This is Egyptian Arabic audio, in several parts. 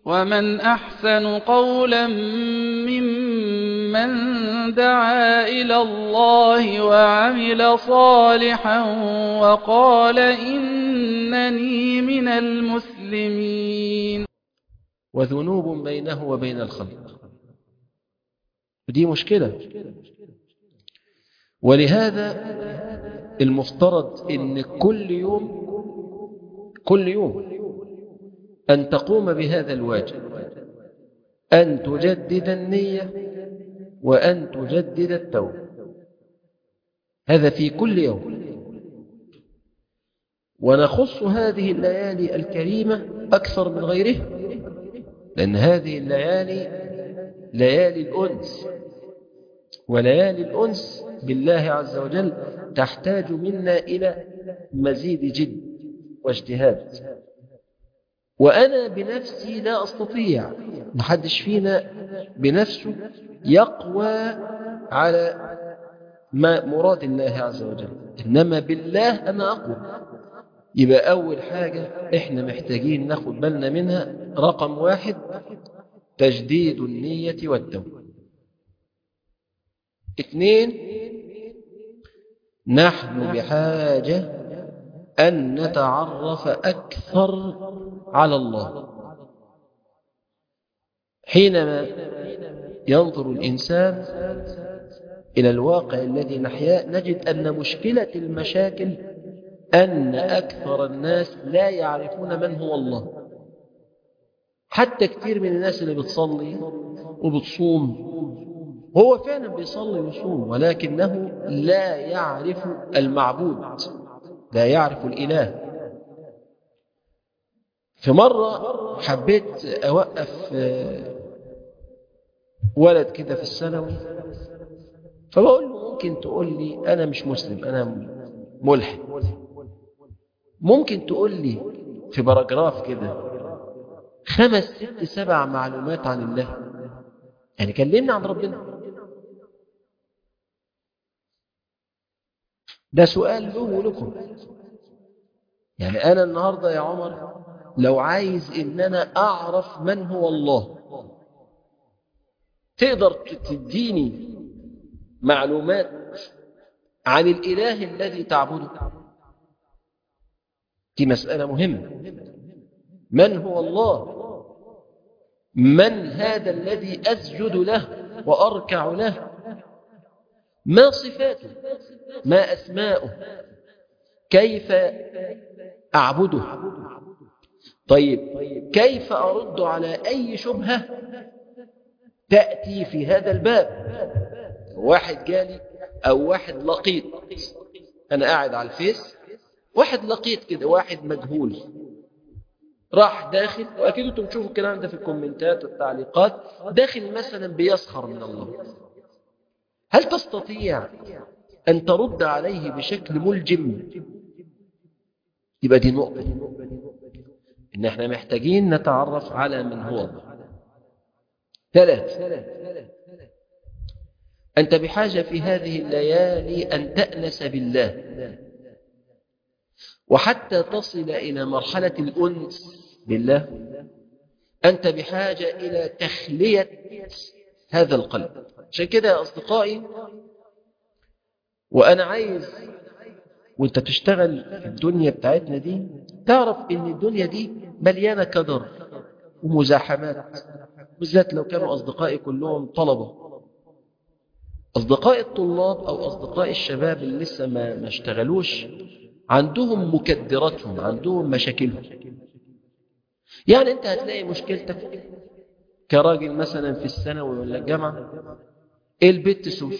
ومن أحسن قولا ممن دعا إلى الله وعمل صالحا وقال إنني من المسلمين وذنوب بينه وبين الخلق ودي مشكلة ولهذا المفترض ان كل يوم كل يوم أن تقوم بهذا الواجب أن تجدد النية وأن تجدد التوبة هذا في كل يوم ونخص هذه الليالي الكريمة أكثر من غيرها لأن هذه الليالي ليالي الأنس وليالي الأنس بالله عز وجل تحتاج منا إلى مزيد جد واجتهاد وأنا بنفسي لا أستطيع محدش فينا بنفسه يقوى على ما مراد الله عز وجل إنما بالله أنا أقوى يبقى أول حاجة إحنا محتاجين ناخد بالنا منها رقم واحد تجديد النية والتوبة اثنين نحن بحاجة أن نتعرف أكثر على الله حينما ينظر الإنسان إلى الواقع الذي نحياه نجد أن مشكلة المشاكل أن أكثر الناس لا يعرفون من هو الله حتى كثير من الناس اللي بتصلي وبتصوم هو فعلا بيصلي ويصوم ولكنه لا يعرف المعبود لا يعرف الإله في مرة حبيت أوقف ولد كده في الثانوي فبقول له ممكن تقول لي أنا مش مسلم أنا ملحد ممكن تقول لي في باراجراف كده خمس ست سبع معلومات عن الله يعني كلمنا عن ربنا ده سؤال له ولكم يعني أنا النهاردة يا عمر لو عايز إن أنا أعرف من هو الله تقدر تديني معلومات عن الإله الذي تعبده دي مسألة مهمة من هو الله من هذا الذي أسجد له وأركع له ما صفاته ما أسماؤه كيف أعبده طيب كيف أرد على أي شبهة تأتي في هذا الباب واحد جالي أو واحد لقيط أنا قاعد على الفيس واحد لقيط كده واحد مجهول راح داخل وأكيد أنتم تشوفوا الكلام ده في الكومنتات والتعليقات داخل مثلا بيسخر من الله هل تستطيع أن ترد عليه بشكل ملجم يبقى دي نقطة إن احنا محتاجين نتعرف على من هو الله ثلاث أنت بحاجة في هذه الليالي أن تأنس بالله وحتى تصل إلى مرحلة الأنس بالله أنت بحاجة إلى تخلية هذا القلب عشان كده يا أصدقائي وأنا عايز وانت تشتغل في الدنيا بتاعتنا دي تعرف ان الدنيا دي مليانة كدر ومزاحمات بالذات لو كانوا أصدقائي كلهم طلبة أصدقاء الطلاب أو أصدقاء الشباب اللي لسه ما, ما اشتغلوش عندهم مكدراتهم عندهم مشاكلهم يعني أنت هتلاقي مشكلتك كراجل مثلا في الثانوي ولا الجامعة البت سوس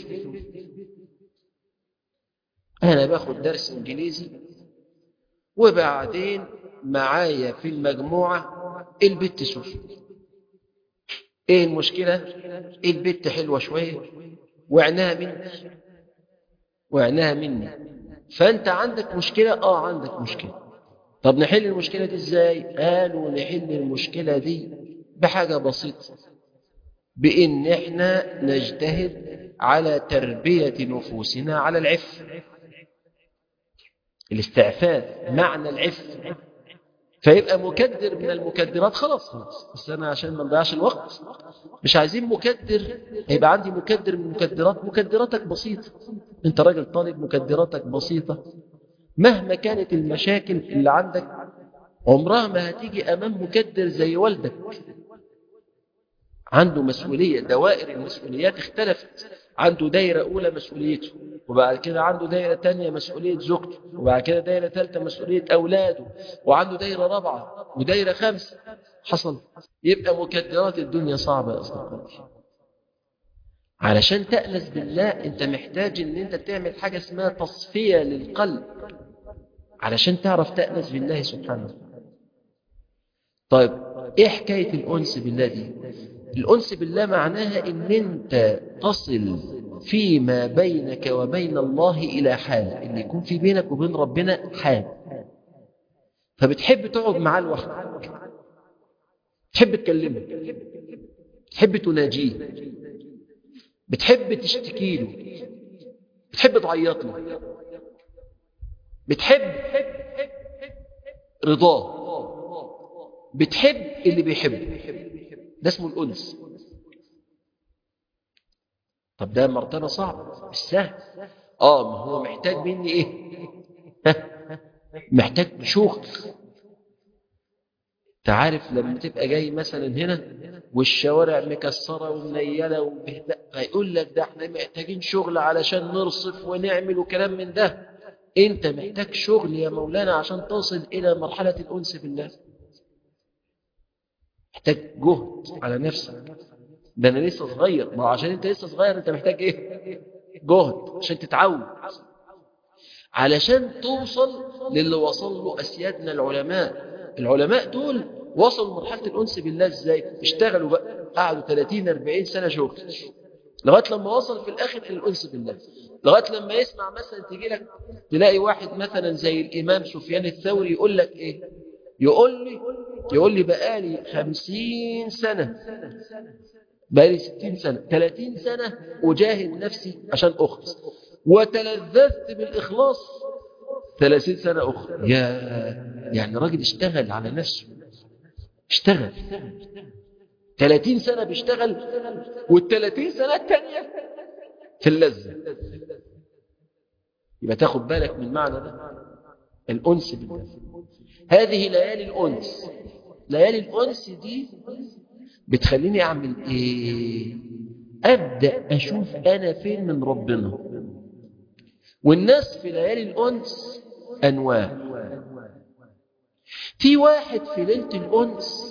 أنا باخد درس إنجليزي وبعدين معايا في المجموعة البت سوس إيه المشكلة البت حلوة شوية وعناها مني وعناها مني فأنت عندك مشكلة آه عندك مشكلة طب نحل المشكلة دي إزاي قالوا نحل المشكلة دي بحاجة بسيطة بإن إحنا نجتهد على تربية نفوسنا على العف الاستعفاف معنى العف فيبقى مكدر من المكدرات خلاص خلاص بس انا عشان ما نضيعش الوقت مش عايزين مكدر يبقى عندي مكدر من المكدرات مكدراتك بسيطه انت راجل طالب مكدراتك بسيطه مهما كانت المشاكل اللي عندك عمرها ما هتيجي امام مكدر زي والدك عنده مسؤوليه دوائر المسؤوليات اختلفت عنده دايره اولى مسؤوليته وبعد كده عنده دايره تانية مسؤوليه زوجته وبعد كده دايره ثالثه مسؤوليه اولاده وعنده دايره رابعه ودايره خمسه حصل يبقى مكدرات الدنيا صعبه يا اصدقائي علشان تأنس بالله انت محتاج ان انت تعمل حاجه اسمها تصفيه للقلب علشان تعرف تأنس بالله سبحانه وتعالى طيب ايه حكايه الانس بالله دي الأنس بالله معناها إن أنت تصل فيما بينك وبين الله إلى حال إن يكون في بينك وبين ربنا حال فبتحب تقعد معاه لوحدك تحب تكلمه تحب تناجيه بتحب تشتكي له بتحب تعيط له بتحب رضاه بتحب اللي بيحبه ده اسمه الأنس طب ده مرتبة صعبة مش سهل اه ما هو محتاج مني ايه محتاج شغل تعرف لما تبقى جاي مثلا هنا والشوارع مكسرة ومنيلة وبهدأ هيقول لك ده احنا محتاجين شغل علشان نرصف ونعمل وكلام من ده انت محتاج شغل يا مولانا عشان تصل الى مرحلة الأنس بالله محتاج جهد على نفسك ده انا لسه صغير ما عشان انت لسه صغير انت محتاج ايه جهد عشان تتعود علشان توصل للي وصل له اسيادنا العلماء العلماء دول وصلوا مرحله الانس بالله ازاي اشتغلوا بقى قعدوا 30 40 سنه شغل لغايه لما وصل في الاخر الى الانس بالله لغايه لما يسمع مثلا تيجي لك تلاقي واحد مثلا زي الامام سفيان الثوري يقول لك ايه يقول لي يقول لي بقالي خمسين سنة بقالي ستين سنة ثلاثين سنة أجاهد نفسي عشان أخلص وتلذذت بالإخلاص ثلاثين سنة أخرى يا يعني راجل اشتغل على نفسه اشتغل ثلاثين سنة بيشتغل والثلاثين سنة التانية في اللذة يبقى تاخد بالك من معنى ده الأنس بالله هذه ليالي الأنس ليالي الأنس دي بتخليني أعمل إيه أبدأ أشوف أنا فين من ربنا والناس في ليالي الأنس أنواع في واحد في ليلة الأنس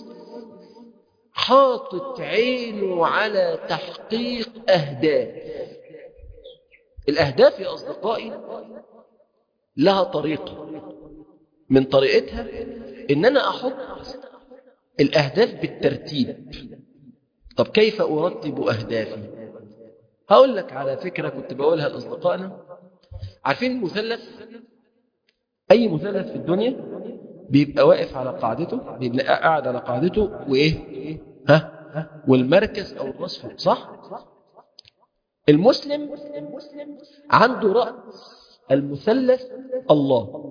حاطط عينه على تحقيق أهداف الأهداف يا أصدقائي لها طريقة من طريقتها ان انا احط الاهداف بالترتيب طب كيف ارتب اهدافي هقول لك على فكرة كنت بقولها لاصدقائنا عارفين المثلث اي مثلث في الدنيا بيبقى واقف على قاعدته بيبقى قاعد على قاعدته وايه ها والمركز او الراس فوق صح المسلم عنده راس المثلث الله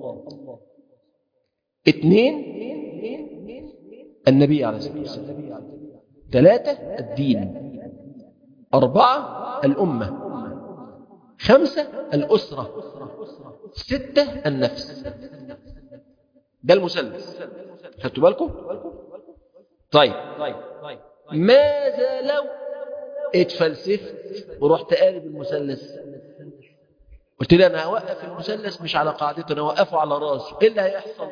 اثنين النبي عليه الصلاة والسلام ثلاثة الدين أربعة الأمة خمسة الأسرة ستة النفس ده المثلث خدتوا بالكم طيب ماذا لو اتفلسفت ورحت قالب المثلث قلت لي انا هوقف المثلث مش على قاعدته انا هوقفه على راسه ايه اللي هيحصل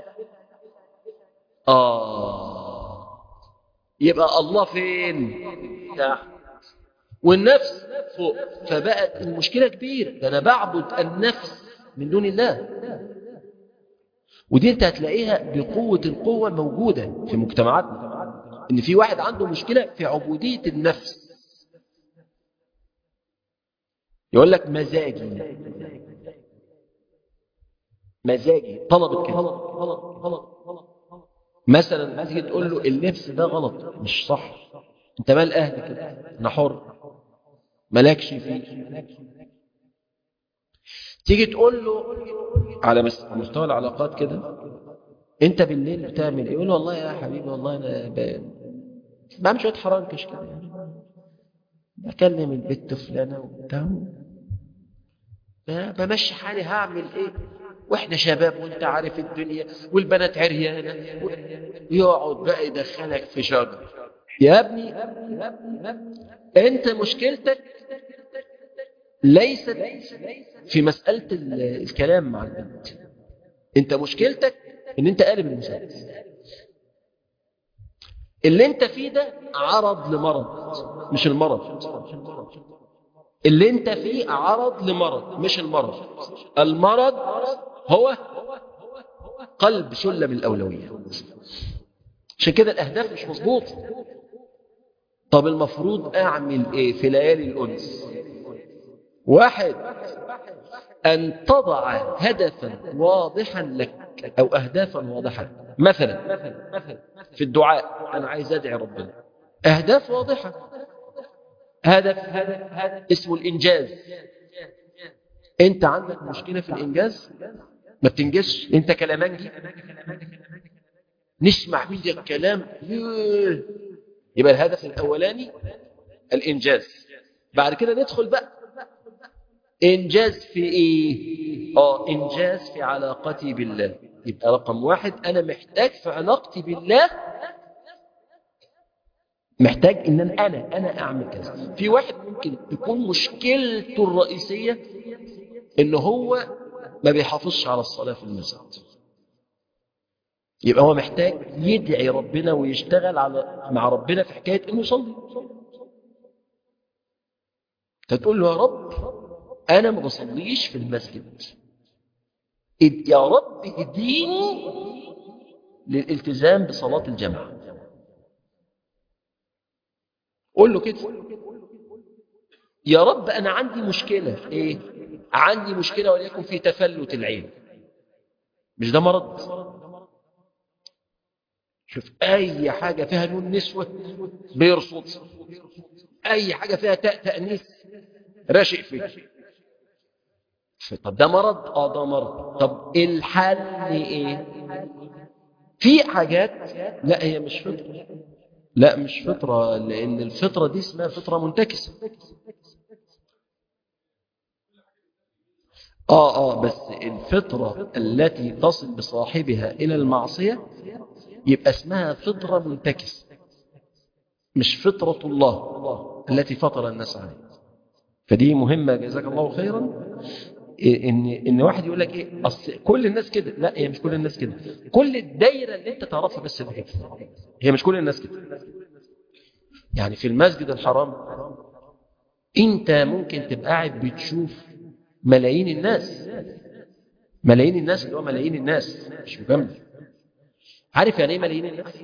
اه يبقى الله فين تحت والنفس فوق فبقت المشكله كبيره ده انا بعبد النفس من دون الله ودي انت هتلاقيها بقوه القوه موجوده في مجتمعاتنا ان في واحد عنده مشكله في عبوديه النفس يقول لك مزاجي مزاجي طلبت كده مثلا تيجي تقول له اللبس ده غلط مش صح انت مال اهلك كده انا حر مالكش فيه تيجي تقول له على مستوى العلاقات كده انت بالليل بتعمل ايه يقول له والله يا حبيبي والله انا ب... بعمل شويه حرنكش كده يعني بكلم البت فلانه وبتاع ب- بمشي حالي هعمل ايه واحنا شباب وانت عارف الدنيا والبنات عريانه يقعد بقى يدخلك في شجر يا ابني انت مشكلتك ليست في مسألة ال- الكلام مع البنت انت مشكلتك ان انت قالب المسدس اللي انت فيه ده عرض لمرض مش المرض اللي انت فيه عرض لمرض مش المرض المرض هو قلب سلم الأولويات عشان كده الأهداف مش مظبوطة طب المفروض أعمل إيه في ليالي الأنس واحد أن تضع هدفا واضحا لك أو أهدافا واضحة مثلا في الدعاء أنا عايز أدعي ربنا أهداف واضحة هدف اسمه الإنجاز أنت عندك مشكلة في الإنجاز ما بتنجزش أنت كلامنجي نسمع منك الكلام يبقى الهدف الأولاني الإنجاز بعد كده ندخل بقى إنجاز في إيه؟ آه إنجاز في علاقتي بالله يبقى رقم واحد أنا محتاج في علاقتي بالله محتاج إن أنا أنا, أنا أعمل كذا في واحد ممكن تكون مشكلته الرئيسية إن هو ما بيحافظش على الصلاة في المسجد يبقى هو محتاج يدعي ربنا ويشتغل على مع ربنا في حكاية إنه يصلي تقول له يا رب أنا ما بصليش في المسجد إد- يا رب اديني للالتزام بصلاة الجماعة قول له كده يا رب أنا عندي مشكلة في إيه عندي مشكلة وليكن في تفلت العين مش ده مرض شوف أي حاجة فيها نون نسوة بيرصد أي حاجة فيها تاء تأنيث راشق فيه طب ده مرض اه ده مرض طب الحل ايه في حاجات لا هي مش فطره لا مش فطره لان الفطره دي اسمها فطره منتكسه اه اه بس الفطره التي تصل بصاحبها الى المعصيه يبقى اسمها فطره منتكسه مش فطره الله التي فطر الناس عليها فدي مهمه جزاك الله خيرا إيه ان ان واحد يقول لك ايه اصل كل الناس كده لا هي مش كل الناس كده كل الدايره اللي انت تعرفها بس اللي كده هي مش كل الناس كده يعني في المسجد الحرام انت ممكن تبقى قاعد بتشوف ملايين الناس ملايين الناس اللي هو ملايين الناس مش مجمل عارف يعني ايه ملايين الناس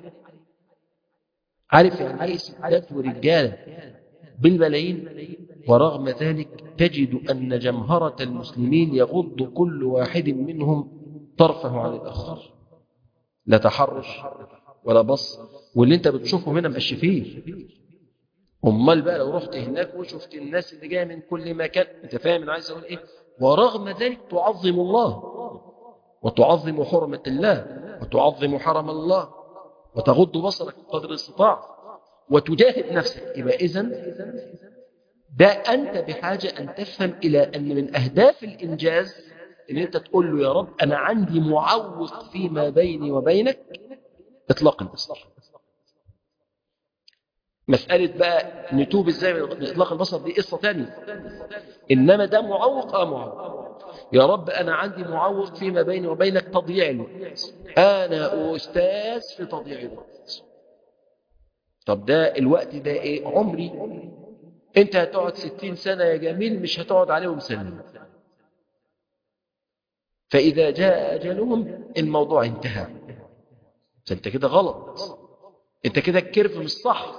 عارف يعني ايه ستات ورجاله بالملايين ورغم ذلك تجد أن جمهرة المسلمين يغض كل واحد منهم طرفه عن الآخر لا تحرش ولا بص واللي انت بتشوفه هنا مبقاش فيه امال بقى لو رحت هناك وشفت الناس اللي جايه من كل مكان انت فاهم انا عايز اقول ايه ورغم ذلك تعظم الله وتعظم حرمة الله وتعظم حرم الله وتغض بصرك قدر الاستطاعة وتجاهد نفسك يبقى إذن ده أنت بحاجة أن تفهم إلى أن من أهداف الإنجاز أن أنت تقول له يا رب أنا عندي معوق فيما بيني وبينك إطلاق البصر مسألة بقى نتوب إزاي من إطلاق البصر دي قصة تانية إنما ده معوق آه معوق يا رب أنا عندي معوق فيما بيني وبينك تضييع الوقت أنا أستاذ في تضييع الوقت طب ده الوقت ده إيه عمري انت هتقعد ستين سنة يا جميل مش هتقعد عليهم سنة فإذا جاء أجلهم الموضوع انتهى فانت كده غلط انت كده الكيرف مش صح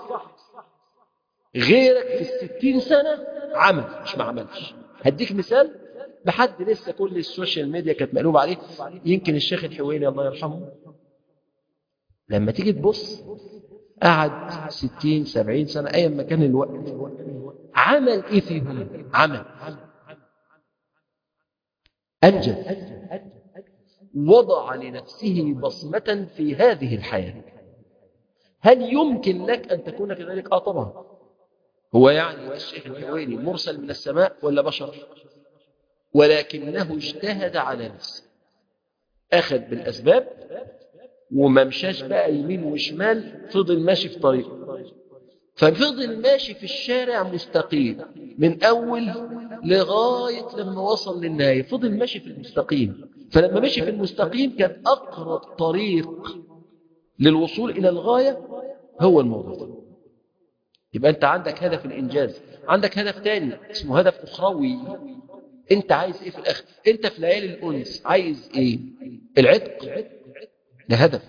غيرك في الستين سنة عمل مش ما عملش هديك مثال بحد لسه كل السوشيال ميديا كانت مقلوبة عليه يمكن الشيخ الحويني الله يرحمه لما تيجي تبص قعد ستين سبعين سنة أيا ما كان الوقت عمل إيه فيهم عمل أنجز وضع لنفسه بصمة في هذه الحياة هل يمكن لك أن تكون كذلك؟ آه طبعا هو يعني الشيخ الحويني مرسل من السماء ولا بشر ولكنه اجتهد على نفسه أخذ بالأسباب وما مشاش بقى يمين وشمال فضل ماشي في طريقه ففضل ماشي في الشارع مستقيم من أول لغاية لما وصل للنهاية فضل ماشي في المستقيم فلما مشي في المستقيم كان أقرب طريق للوصول إلى الغاية هو الموضوع ده يبقى أنت عندك هدف الإنجاز عندك هدف تاني اسمه هدف أخروي أنت عايز إيه في الآخر أنت في ليالي الأنس عايز إيه العتق ده هدف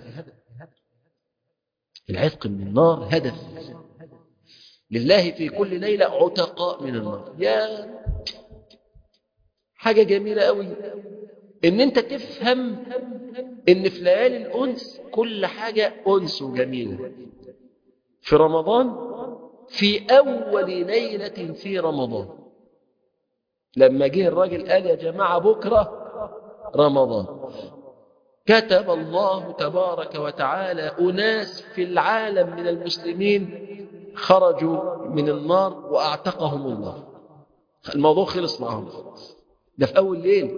العتق من النار هدف لله في كل ليلة عتقاء من النار يا حاجة جميلة قوي ان انت تفهم ان في ليالي الانس كل حاجة انس وجميلة في رمضان في اول ليلة في رمضان لما جه الراجل قال يا جماعة بكرة رمضان كتب الله تبارك وتعالى أناس في العالم من المسلمين خرجوا من النار وأعتقهم الله الموضوع خلص معهم ده في أول ليل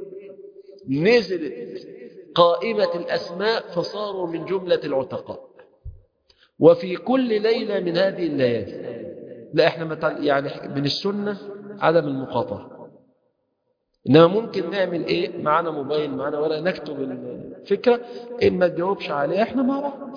نزلت قائمة الأسماء فصاروا من جملة العتقاء وفي كل ليلة من هذه الليالي لا احنا متعل... يعني من السنة عدم المقاطعة إنما ممكن نعمل إيه معانا موبايل معانا ولا نكتب الفكرة إن ما تجاوبش عليها إحنا مع بعض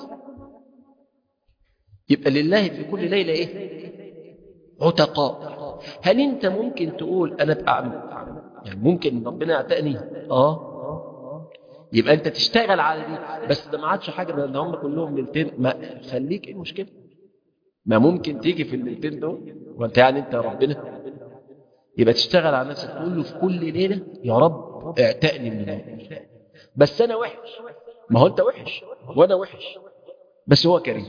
يبقى لله في كل ليلة إيه عتقاء هل أنت ممكن تقول أنا أبقى يعني ممكن ربنا يعتقني آه يبقى أنت تشتغل على دي بس ده ما عادش حاجة ده هم كلهم ليلتين ما خليك إيه المشكلة ما ممكن تيجي في الليلتين دول وانت يعني انت ربنا يبقى تشتغل على نفسك تقول له في كل ليلة يا رب اعتقني من النار بس انا وحش ما هو انت وحش وانا وحش بس هو كريم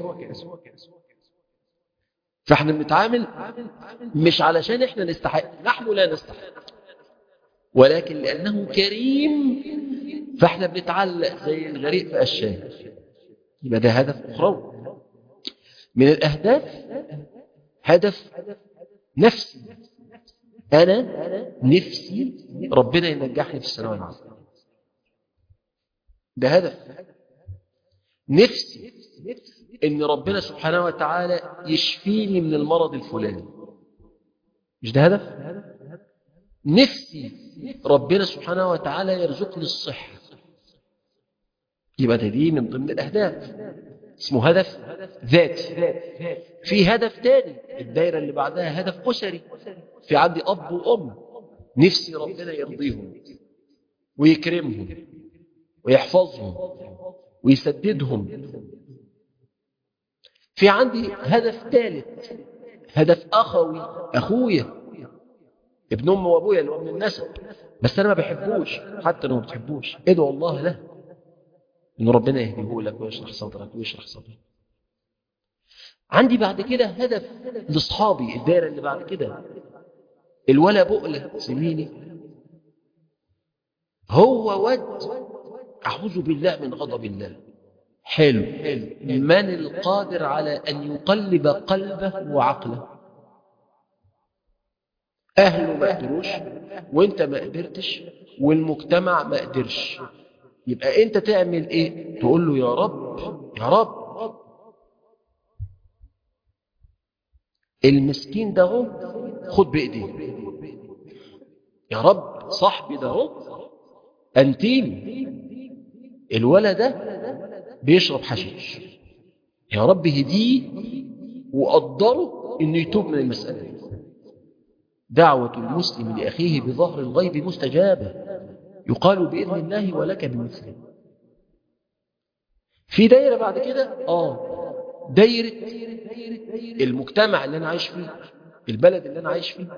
فاحنا بنتعامل مش علشان احنا نستحق نحن لا نستحق ولكن لانه كريم فاحنا بنتعلق زي الغريق في الشاي يبقى ده هدف اخروي من الاهداف هدف نفسي أنا نفسي ربنا ينجحني في الثانوية العامة ده هدف نفسي إن ربنا سبحانه وتعالى يشفيني من المرض الفلاني مش ده هدف نفسي ربنا سبحانه وتعالى يرزقني الصحة يبقى ده دي من ضمن الأهداف اسمه هدف ذاتي في هدف تاني الدايرة اللي بعدها هدف أسري في عندي أب وأم نفسي ربنا يرضيهم ويكرمهم ويحفظهم ويسددهم في عندي هدف ثالث هدف أخوي أخويا ابن أم وأبويا اللي هو من النسب بس أنا ما بحبوش حتى لو ما بتحبوش ادعو الله له إن ربنا يهديه لك ويشرح صدرك ويشرح صدرك عندي بعد كده هدف لاصحابي الدائرة اللي بعد كده الولا بؤلة زميلي هو ود أعوذ بالله من غضب الله حلو من القادر على أن يقلب قلبه وعقله أهله ما قدروش وانت ما قدرتش والمجتمع ما قدرش يبقى انت تعمل ايه تقول له يا رب يا رب المسكين ده هو خد بايديه يا رب صاحبي ده هو انتيم الولد ده بيشرب حشيش يا رب هديه وقدره انه يتوب من المسألة دي دعوة المسلم لأخيه بظهر الغيب مستجابة يقال بإذن الله ولك بمثله في دايرة بعد كده آه دايرة المجتمع اللي أنا عايش فيه البلد اللي أنا عايش فيه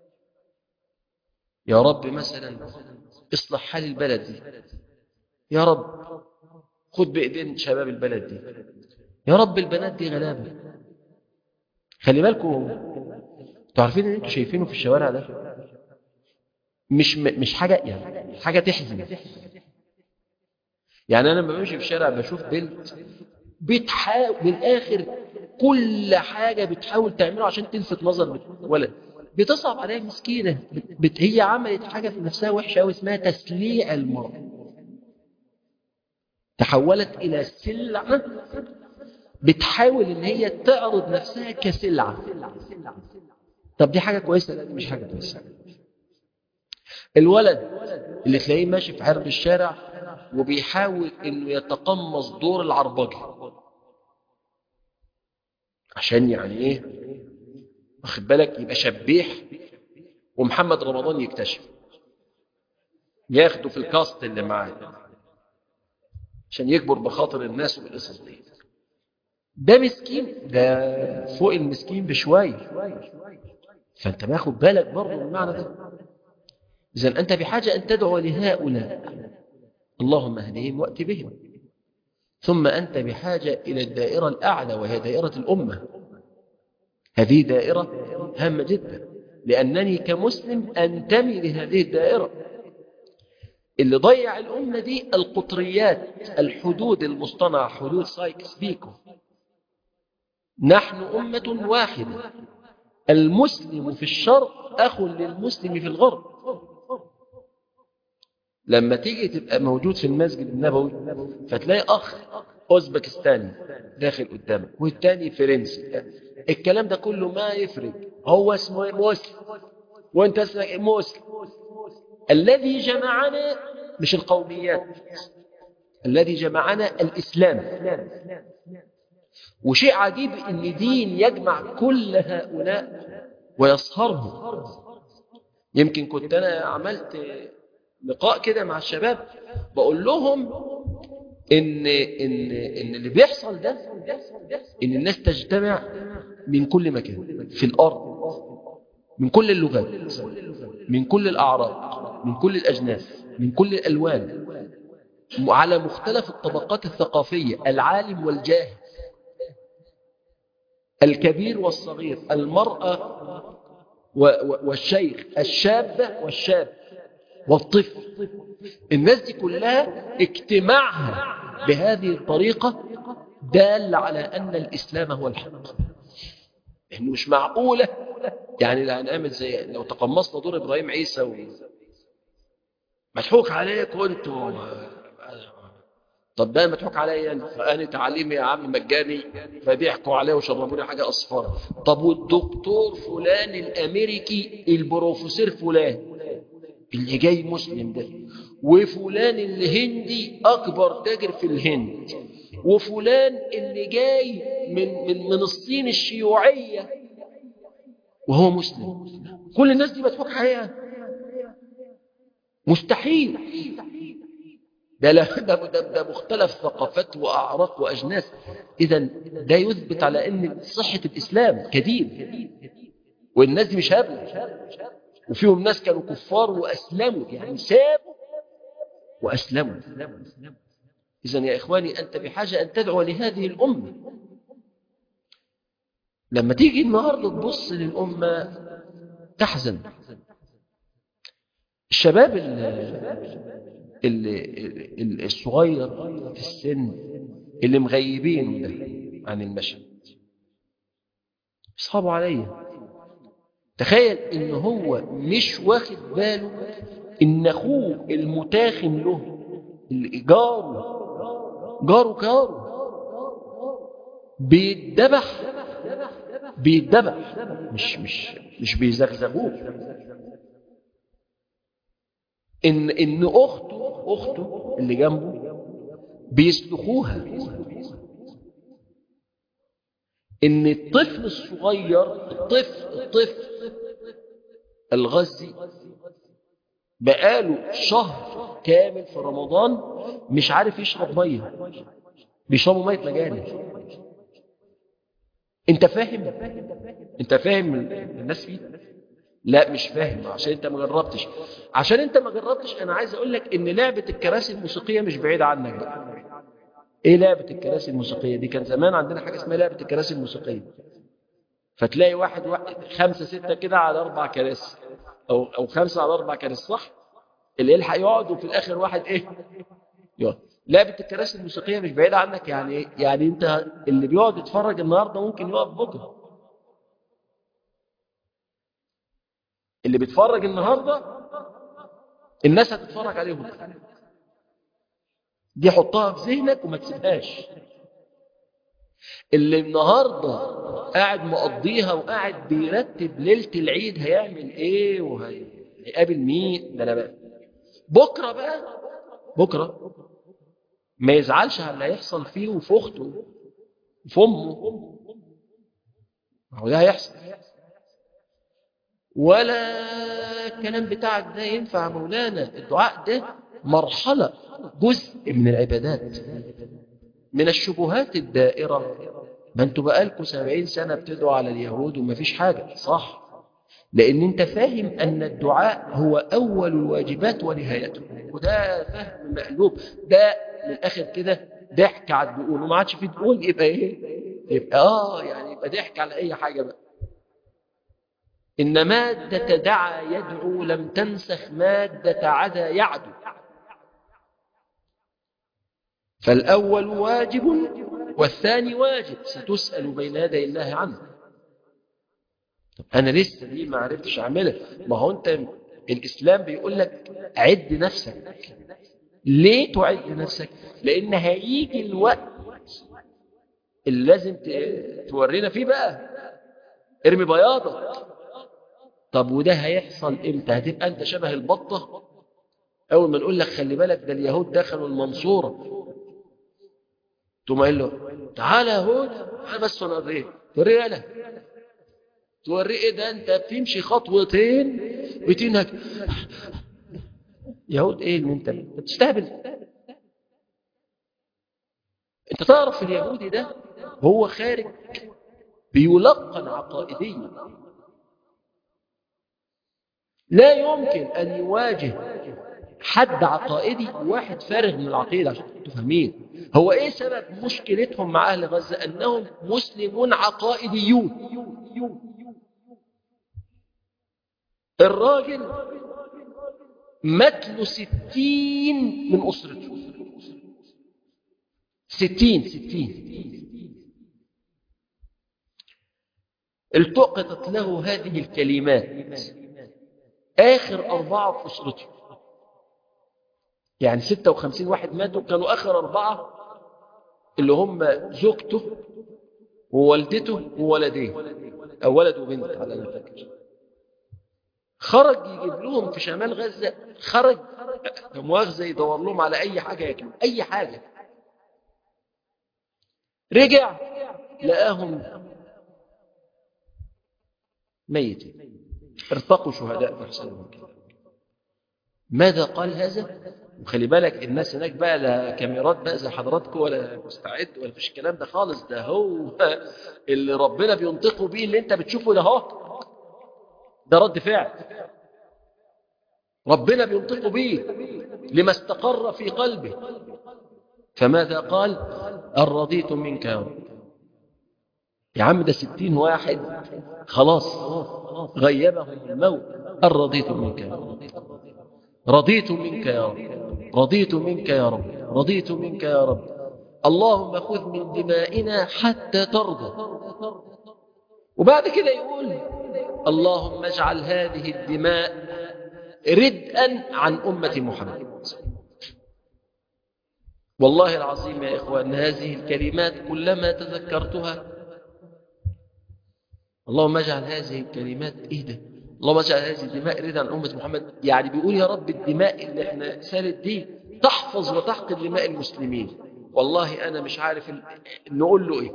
يا رب مثلا اصلح حال البلد دي يا رب خد بإيدين شباب البلد دي يا رب البنات دي غلابة خلي بالكم تعرفين ان انتوا شايفينه في الشوارع ده مش مش حاجة يعني حاجة تحزن يعني انا لما بمشي في الشارع بشوف بنت بتحاول من الاخر كل حاجه بتحاول تعمله عشان تلفت نظر ولد بتصعب عليها مسكينه بت... بت... هي عملت حاجه في نفسها وحشه قوي اسمها تسليع المرء تحولت الى سلعه بتحاول ان هي تعرض نفسها كسلعه طب دي حاجه كويسه لا دي مش حاجه كويسه الولد اللي تلاقيه ماشي في عرض الشارع وبيحاول انه يتقمص دور العربجي عشان يعني ايه واخد بالك يبقى شبيح ومحمد رمضان يكتشف ياخده في الكاست اللي معاه عشان يكبر بخاطر الناس والقصص دي ده مسكين ده فوق المسكين بشويه فانت باخد بالك برضه من المعنى ده اذا انت بحاجه ان تدعو لهؤلاء اللهم اهدهم وات بهم ثم انت بحاجه الى الدائره الاعلى وهي دائره الامه هذه دائره هامه جدا لانني كمسلم انتمي لهذه الدائره اللي ضيع الامه دي القطريات الحدود المصطنعه حدود سايكس بيكو نحن امه واحده المسلم في الشرق اخ للمسلم في الغرب لما تيجي تبقى موجود في المسجد النبوي فتلاقي اخ اوزبكستاني داخل قدامك والتاني فرنسي الكلام ده كله ما يفرق هو اسمه مسلم وانت اسمك مسلم الذي جمعنا مش القوميات الذي جمعنا الاسلام وشيء عجيب ان دين يجمع كل هؤلاء ويصهرهم يمكن كنت انا عملت لقاء كده مع الشباب بقول لهم ان ان ان اللي بيحصل ده ان الناس تجتمع من كل مكان في الارض من كل اللغات من كل الاعراق من كل الاجناس من كل الالوان على مختلف الطبقات الثقافيه العالم والجاهل الكبير والصغير المراه والشيخ الشابه والشاب والطفل الناس دي كلها اجتماعها بهذه الطريقة دال على أن الإسلام هو الحق إنه مش معقولة يعني لا هنعمل زي لو تقمصنا دور إبراهيم عيسى و... مضحوك عليك وانتوا طب ده مضحوك عليا انا انا تعليمي يا عم مجاني فبيحكوا عليا وشربوني حاجه اصفر طب والدكتور فلان الامريكي البروفيسور فلان اللي جاي مسلم ده وفلان الهندي اكبر تاجر في الهند وفلان اللي جاي من من من الصين الشيوعيه وهو مسلم كل الناس دي مضحوك عليها مستحيل ده لا ده, ده, ده مختلف ثقافات واعراق واجناس اذا ده يثبت على ان صحه الاسلام كدين والناس دي مش هبله وفيهم ناس كانوا كفار وأسلموا يعني سابوا وأسلموا إذا يا إخواني أنت بحاجة أن تدعو لهذه الأمة لما تيجي النهاردة تبص للأمة تحزن الشباب اللي الصغير في السن اللي مغيبين ده عن المشهد يصعبوا عليا تخيل ان هو مش واخد باله ان اخوه المتاخم له اللي جاره جاره جاره بيتذبح بيتذبح مش مش مش بيزغزغوه ان ان اخته اخته اللي جنبه بيسلخوها ان الطفل الصغير الطفل الطفل الغزي بقاله شهر كامل في رمضان مش عارف يشرب ميه بيشربوا ميه مجاري انت فاهم انت فاهم الناس فيه لا مش فاهم عشان انت ما جربتش عشان انت ما جربتش انا عايز اقول لك ان لعبه الكراسي الموسيقيه مش بعيده عنك بقى ايه لعبه الكراسي الموسيقيه دي كان زمان عندنا حاجه اسمها لعبه الكراسي الموسيقيه فتلاقي واحد, واحد خمسة ستة كده على أربع كراسي أو, أو خمسة على أربع كراسي صح اللي يلحق يقعد وفي الآخر واحد إيه يقعد لعبة الكراسي الموسيقية مش بعيدة عنك يعني إيه؟ يعني انت اللي بيقعد يتفرج النهاردة ممكن يقف بكرة اللي بيتفرج النهاردة الناس هتتفرج عليه بكرة دي حطها في ذهنك وما تسيبهاش اللي النهاردة قاعد مقضيها وقاعد بيرتب ليلة العيد هيعمل ايه وهيقابل مين ده انا بقى بكرة بقى بكرة ما يزعلش على اللي هيحصل فيه وفي اخته وفي امه ما هو ده هيحصل ولا الكلام بتاعك ده ينفع مولانا الدعاء ده مرحلة جزء من العبادات من الشبهات الدائرة ما انتوا بقالكوا سبعين سنة بتدعوا على اليهود وما فيش حاجة صح لأن أنت فاهم أن الدعاء هو أول الواجبات ونهايته وده فهم مقلوب ده من الآخر كده ضحك على الدقون وما عادش فيه دقون يبقى إيه؟ يبقى آه يعني يبقى ضحك على أي حاجة بقى إن مادة دعا يدعو لم تنسخ مادة عدا يعدو فالأول واجب والثاني واجب ستسأل بين يدي الله عنه طب أنا لسه دي ما عرفتش أعملها ما هو أنت الإسلام بيقول لك عد نفسك ليه تعد نفسك لأن هيجي الوقت اللي لازم تورينا فيه بقى ارمي بياضك طب وده هيحصل امتى هتبقى انت شبه البطة اول ما نقول لك خلي بالك ده اليهود دخلوا المنصورة تقوم قايل له تعالى هنا تعالى بس نوريه توريه انا توريه ايه ده انت بتمشي خطوتين بتنهك يهود ايه اللي انت بتستهبل انت تعرف اليهودي ده هو خارج بيلقن عقائديا لا يمكن أن يواجه حد عقائدي واحد فارغ من العقيدة عشان تبقوا فاهمين هو ايه سبب مشكلتهم مع اهل غزة انهم مسلمون عقائديون الراجل متله ستين من أسرته ستين ستين التقطت له هذه الكلمات آخر أربعة في أسرته يعني ستة وخمسين واحد ماتوا كانوا آخر أربعة اللي هم زوجته ووالدته وولديه أو ولد وبنت على أنا فاكر خرج يجيب لهم في شمال غزة خرج مؤاخذة يدور لهم على أي حاجة ياكلوا أي حاجة رجع لقاهم ميتين ارتقوا شهداء فاحسنوا ماذا قال هذا وخلي بالك الناس هناك بقى لا كاميرات بقى زي حضراتكم ولا مستعد ولا فيش الكلام ده خالص ده هو اللي ربنا بينطقه بيه اللي انت بتشوفه ده اهو ده رد فعل ربنا بينطقه بيه لما استقر في قلبه فماذا قال الرضيت منك يا رب يا عم ده ستين واحد خلاص غيبهم الموت الرضيت منك يا رب رضيت منك يا رب رضيت منك يا رب رضيت منك يا رب اللهم خذ من دمائنا حتى ترضى وبعد كده يقول اللهم اجعل هذه الدماء ردءا عن أمة محمد والله العظيم يا إخوان هذه الكلمات كلما تذكرتها اللهم اجعل هذه الكلمات ايه ده اللهم اجعل هذه الدماء رضا عن أمة محمد يعني بيقول يا رب الدماء اللي احنا سالت دي تحفظ وتحقن دماء المسلمين والله أنا مش عارف ال... نقول له ايه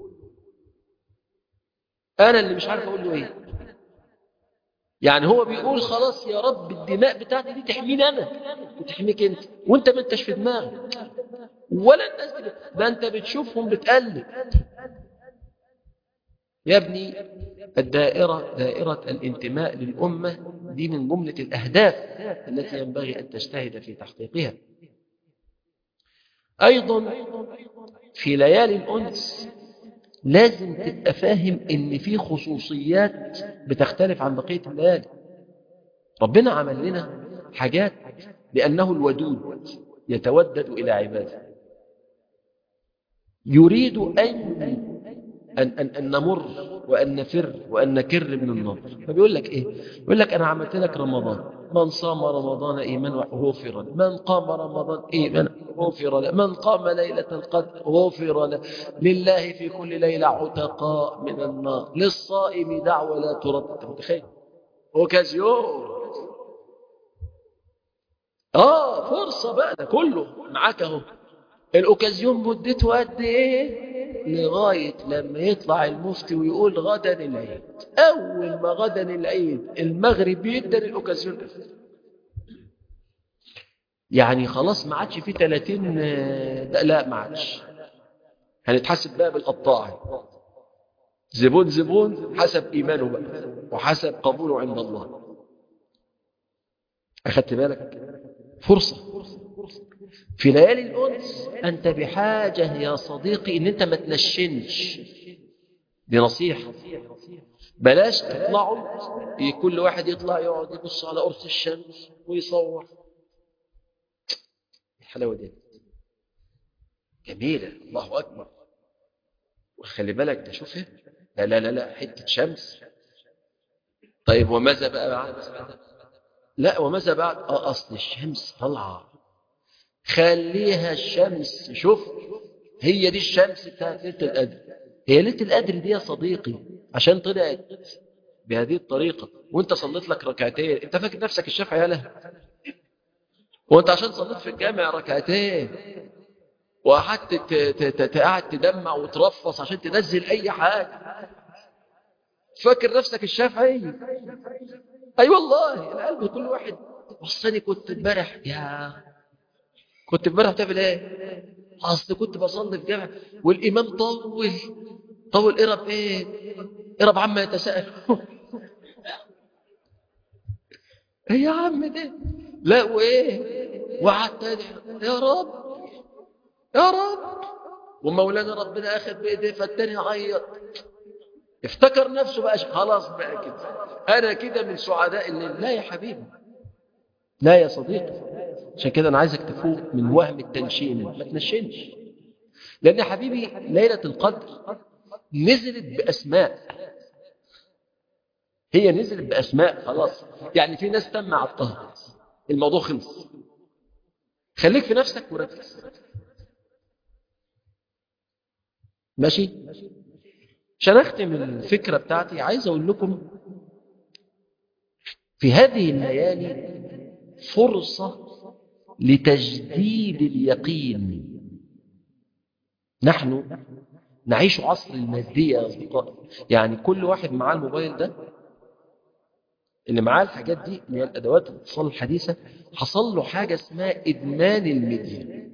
أنا اللي مش عارف أقول له ايه يعني هو بيقول خلاص يا رب الدماء بتاعتي دي تحميني أنا وتحميك أنت وأنت ما انتش في دماغك ولا الناس دي ده أنت بتشوفهم بتقلب يا ابني الدائرة دائرة الانتماء للأمة دي من جملة الأهداف التي ينبغي أن تجتهد في تحقيقها أيضا في ليالي الأنس لازم تبقى فاهم ان في خصوصيات بتختلف عن بقية الليالي ربنا عمل لنا حاجات لأنه الودود يتودد إلى عباده يريد أن أن, أن, أن نمر وأن نفر وأن نكر من النار فبيقول لك إيه يقول لك أنا عملت لك رمضان من صام رمضان إيمانا غفر له من قام رمضان إيمانا غفر له من قام ليلة القدر غفر له لله في كل ليلة عتقاء من النار للصائم دعوة لا ترد أنت متخيل اوكازيون اه فرصة بقى ده كله معاك اهو الاوكازيون مدته قد ايه لغاية لما يطلع المفتي ويقول غدا العيد اول ما غدا العيد المغرب يدن الاوكازيون يعني خلاص ما عادش في 30 ده لا ما عادش هنتحسب بقى بالقطاع زبون زبون حسب ايمانه بقى وحسب قبوله عند الله اخدت بالك فرصة في ليالي الأنس أنت بحاجة يا صديقي إن أنت ما تنشنش دي نصيحة بلاش تطلعوا كل واحد يطلع يقعد يبص على قرص الشمس ويصور الحلاوة دي جميلة الله أكبر وخلي بالك ده شوفها لا لا لا لا حتة شمس طيب وماذا بقى بعد لا وماذا بعد اه اصل الشمس طالعه خليها الشمس شوف هي دي الشمس بتاعت ليله القدر هي ليله القدر دي يا صديقي عشان طلعت بهذه الطريقه وانت صليت لك ركعتين انت فاكر نفسك الشافعي يالا وانت عشان صليت في الجامع ركعتين وقعدت قاعد تدمع وترفص عشان تنزل اي حاجه فاكر نفسك الشافعي اي أيوة والله القلب كل واحد وصلني كنت امبارح يا كنت امبارح بتعمل ايه اصل كنت بصلي في جامع والامام طول طول اقرب ايه اقرب عما يتساءل ايه يا عم ده لا وايه وقعدت ادعي يا رب يا رب ومولانا ربنا اخذ بايديه فالتاني عيط افتكر نفسه بقى خلاص بقى كده انا كده من سعداء الليل لا يا حبيبي لا يا صديقي عشان كده انا عايزك تفوق من وهم التنشين ما تنشنش لان يا حبيبي ليله القدر نزلت باسماء هي نزلت باسماء خلاص يعني في ناس تم عطها الموضوع خلص خليك في نفسك وركز ماشي عشان اختم الفكرة بتاعتي عايز اقول لكم في هذه الليالي فرصة لتجديد اليقين نحن نعيش عصر المادية يا أصدقائي يعني كل واحد معاه الموبايل ده اللي معاه الحاجات دي اللي هي الأدوات الاتصال الحديثة حصل له حاجة اسمها إدمان الميديا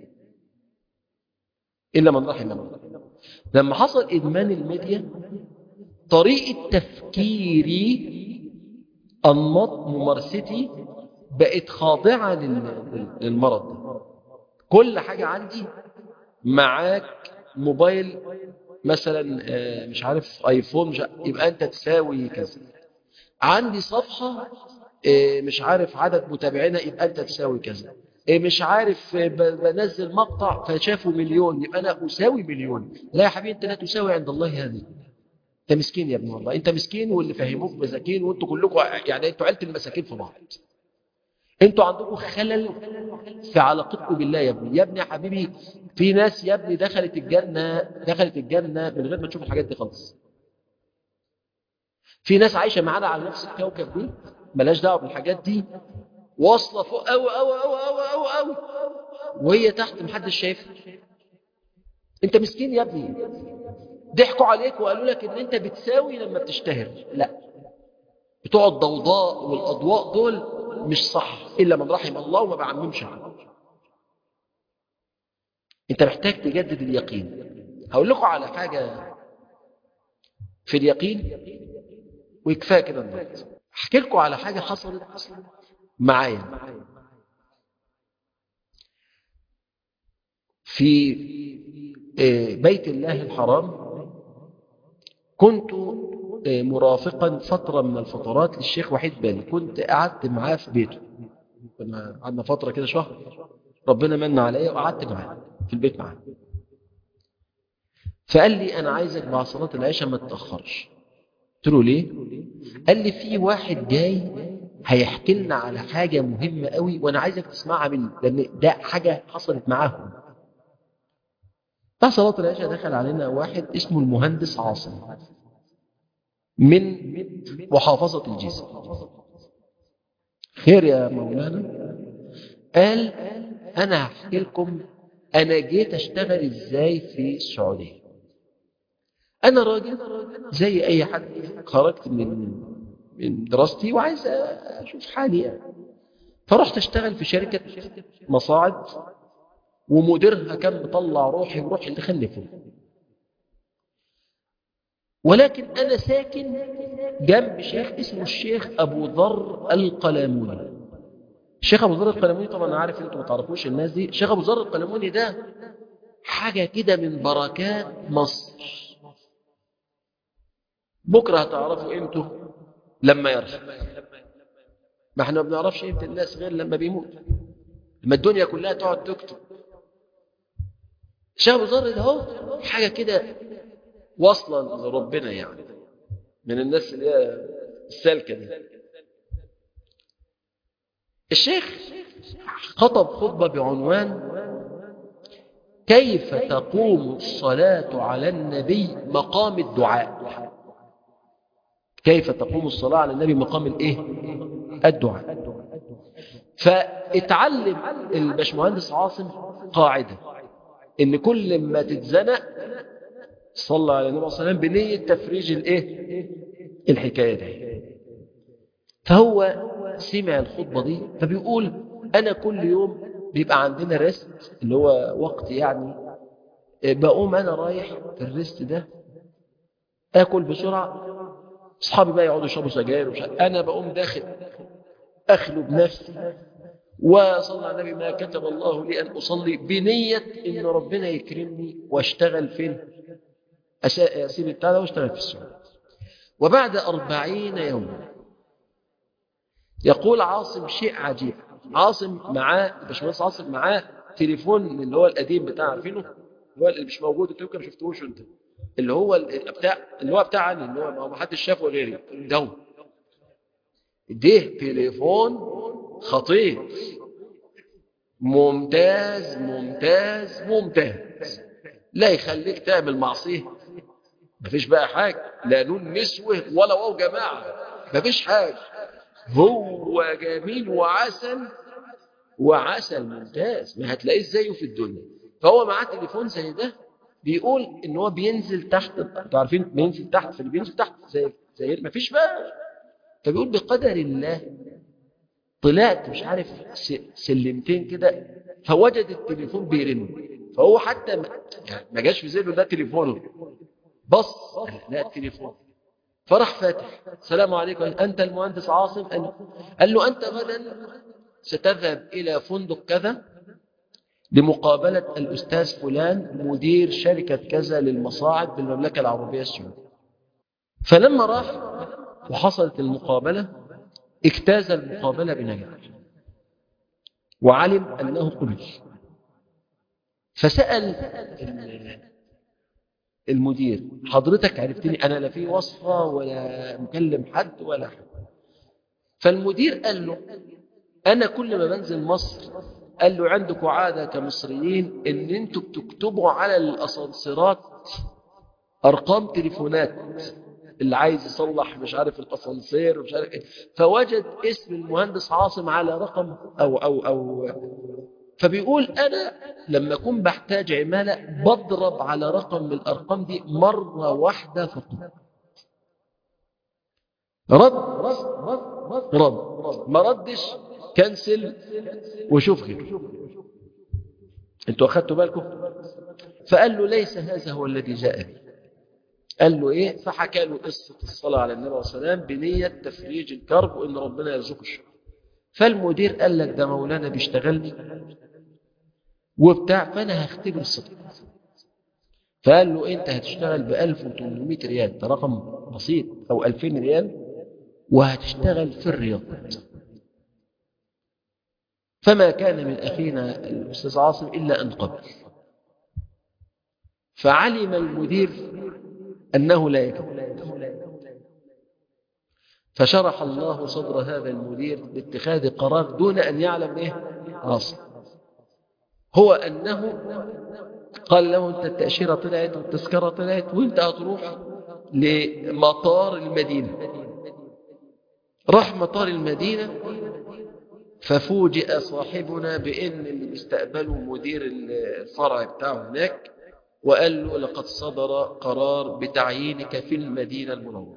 إلا من رحم الله لما حصل إدمان الميديا طريقة تفكيري أنماط ممارستي بقت خاضعة للمرض ده كل حاجة عندي معاك موبايل مثلا مش عارف ايفون مش عارف يبقى انت تساوي كذا عندي صفحة مش عارف عدد متابعينا يبقى انت تساوي كذا مش عارف بنزل مقطع فشافوا مليون يبقى انا اساوي مليون لا يا حبيبي انت لا تساوي عند الله هذه انت مسكين يا ابن والله انت مسكين واللي فهموك مساكين وانتوا كلكم يعني انتوا عيله المساكين في بعض انتوا عندكم خلل في علاقتكم بالله يا ابني يا ابني يا حبيبي في ناس يا ابني دخلت الجنة دخلت الجنة من غير ما تشوف الحاجات دي خالص في ناس عايشة معانا على نفس الكوكب دي ملاش دعوة بالحاجات دي واصلة فوق أوي أوي أوي أوي أوي أوي وهي تحت محدش شايفها انت مسكين يا ابني ضحكوا عليك وقالوا لك ان انت بتساوي لما بتشتهر لا بتوع الضوضاء والاضواء دول مش صح الا من رحم الله وما بعممش عنه انت محتاج تجدد اليقين هقول لكم على حاجه في اليقين ويكفايه كده النهارده احكي لكم على حاجه حصلت معايا في بيت الله الحرام كنت مرافقا فترة من الفترات للشيخ وحيد بالي كنت قعدت معاه في بيته كنا قعدنا فترة كده شهر ربنا من عليا وقعدت معاه في البيت معاه فقال لي أنا عايزك بعد صلاة العشاء ما تتأخرش قلت له ليه قال لي في واحد جاي هيحكي لنا على حاجة مهمة قوي وأنا عايزك تسمعها مني لأن ده حاجة حصلت معاهم بعد صلاة العشاء دخل علينا واحد اسمه المهندس عاصم من محافظة الجيزة خير يا مولانا قال أنا هحكي لكم أنا جيت أشتغل إزاي في السعودية أنا راجل زي أي حد خرجت من من دراستي وعايز أشوف حالي يعني. فرحت أشتغل في شركة مصاعد ومديرها كان مطلع روحي وروح اللي خلفه ولكن أنا ساكن جنب شيخ اسمه الشيخ أبو ذر القلموني الشيخ أبو ذر القلموني طبعا أنا عارف أنتم ما تعرفوش الناس دي الشيخ أبو ذر القلموني ده حاجة كده من بركات مصر بكرة هتعرفوا قيمته لما يرحل ما احنا ما بنعرفش قيمة الناس غير لما بيموت لما الدنيا كلها تقعد تكتب الشيخ أبو ذر ده هو حاجة كده واصلة لربنا يعني من الناس اللي هي السالكة دي الشيخ خطب خطبة بعنوان كيف تقوم الصلاة على النبي مقام الدعاء كيف تقوم الصلاة على النبي مقام الايه الدعاء فاتعلم الباشمهندس عاصم قاعدة ان كل ما تتزنق صلى على النبي صلى الله عليه وسلم بنية تفريج الايه الحكاية دي فهو سمع الخطبة دي فبيقول انا كل يوم بيبقى عندنا ريست اللي هو وقت يعني بقوم انا رايح في الريست ده اكل بسرعة اصحابي بقى يقعدوا يشربوا سجاير ومش انا بقوم داخل اخلو بنفسي وصلى على النبي ما كتب الله لي ان اصلي بنية ان ربنا يكرمني واشتغل فين أسيب التعالى واشتغل في السعودية وبعد أربعين يوما يقول عاصم شيء عجيب عاصم معاه باشمهندس عاصم معاه تليفون اللي هو القديم بتاع عارفينه اللي هو اللي مش موجود انت يمكن ما شفتوش انت اللي هو بتاع اللي هو بتاعنا اللي هو ما حدش شافه غيري ده هو ده تليفون خطير ممتاز ممتاز ممتاز لا يخليك تعمل معصيه مفيش بقى حاجة لا نون نسوه ولا واو جماعة مفيش حاجة هو جميل وعسل وعسل ممتاز ما هتلاقيه زيه في الدنيا فهو معاه تليفون زي ده بيقول ان هو بينزل تحت انتوا عارفين بينزل تحت فاللي بينزل تحت زي زي مفيش بقى فبيقول بقدر الله طلعت مش عارف سلمتين كده فوجد التليفون بيرن فهو حتى ما جاش في ذهنه ده تليفونه بص لا التليفون فراح فاتح السلام عليكم أنت المهندس عاصم قال له أنت غدا ستذهب إلى فندق كذا لمقابلة الأستاذ فلان مدير شركة كذا للمصاعد بالمملكة العربية السعودية فلما راح وحصلت المقابلة اجتاز المقابلة بنجاح وعلم أنه قبل فسأل المدير حضرتك عرفتني أنا لا في وصفة ولا مكلم حد ولا حد فالمدير قال له أنا كل ما بنزل مصر قال له عندكم عادة كمصريين إن أنتوا بتكتبوا على الأسانسيرات أرقام تليفونات اللي عايز يصلح مش عارف الأسانسير ومش عارف إيه فوجد اسم المهندس عاصم على رقم أو أو أو فبيقول أنا لما أكون بحتاج عمالة بضرب على رقم من الأرقام دي مرة واحدة فقط رد رد رد ما ردش كنسل وشوف غيره انتوا أخذتوا بالكم فقال له ليس هذا هو الذي جاء به قال له ايه فحكى له قصة الصلاة على النبي عليه الصلاة والسلام بنية تفريج الكرب وان ربنا يرزقه الشكر فالمدير قال لك ده مولانا بيشتغلني وبتاع فانا هختبر الصدق فقال له انت هتشتغل ب 1800 ريال ده رقم بسيط او 2000 ريال وهتشتغل في الرياض فما كان من أخينا الأستاذ عاصم إلا أن قبل فعلم المدير أنه لا يكذب فشرح الله صدر هذا المدير لاتخاذ قرار دون أن يعلم إيه عاصم هو أنه قال له أنت التأشيرة طلعت والتذكرة طلعت وأنت هتروح لمطار المدينة راح مطار المدينة ففوجئ صاحبنا بأن اللي بيستقبله مدير الفرع بتاعه هناك وقال له لقد صدر قرار بتعيينك في المدينة المنورة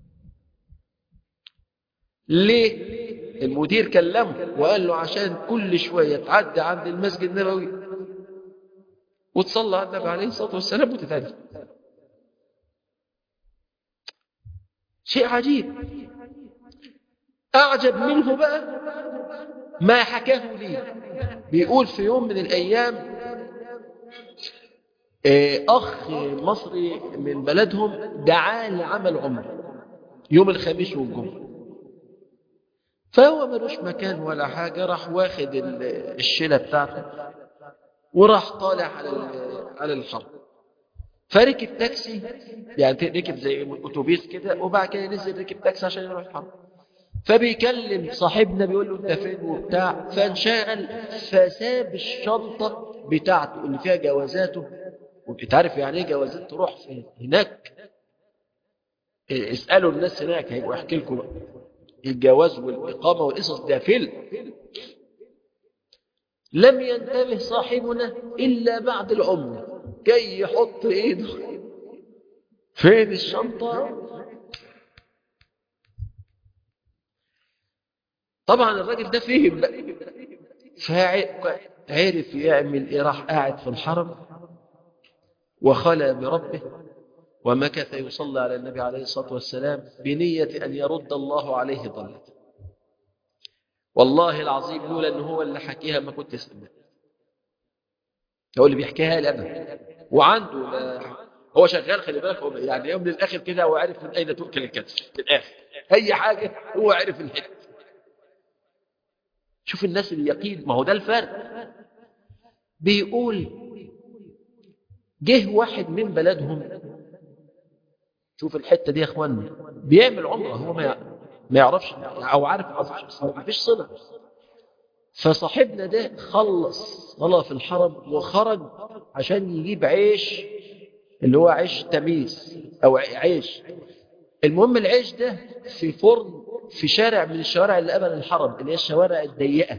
ليه المدير كلمه وقال له عشان كل شوية تعدي عند المسجد النبوي وتصلى على النبي عليه الصلاة والسلام وتتعرف شيء عجيب أعجب منه بقى ما حكاه لي بيقول في يوم من الأيام أخ مصري من بلدهم دعاه لعمل عمر يوم الخميس والجمعة فهو ملوش مكان ولا حاجة راح واخد الشيلة بتاعته وراح طالع على على الحرب فركب تاكسي يعني ركب زي اتوبيس كده وبعد كده نزل ركب تاكسي عشان يروح الحرب فبيكلم صاحبنا بيقول له انت فين وبتاع فانشغل فساب الشنطه بتاعته اللي فيها جوازاته وانت عارف يعني ايه جوازات تروح في هناك اسالوا الناس هناك هيبقوا يحكي لكم بقى الجواز والاقامه والقصص ده فيلم لم ينتبه صاحبنا الا بعد العمر جاي يحط ايده فين الشنطه طبعا الراجل ده فهم بقى فعرف يعمل ايه راح قاعد في الحرم وخلى بربه ومكث يصلى على النبي عليه الصلاة والسلام بنية أن يرد الله عليه ضلته والله العظيم لولا أنه هو اللي حكيها ما كنت سمعت هو اللي بيحكيها لي أنا وعنده ما هو شغال خلي بالك هو يعني يوم للآخر كده هو عارف من أين تؤكل الكتف في الآخر أي حاجة هو عارف الحته شوف الناس اليقين ما هو ده الفرق بيقول جه واحد من بلدهم شوف الحتة دي يا اخوانا بيعمل عمره هو ما ما يعرفش او عارف ما فيش صلة فصاحبنا ده خلص صلاة في الحرم وخرج عشان يجيب عيش اللي هو عيش تميس او عيش المهم العيش ده في فرن في شارع من الشوارع اللي قبل الحرم اللي هي الشوارع الضيقة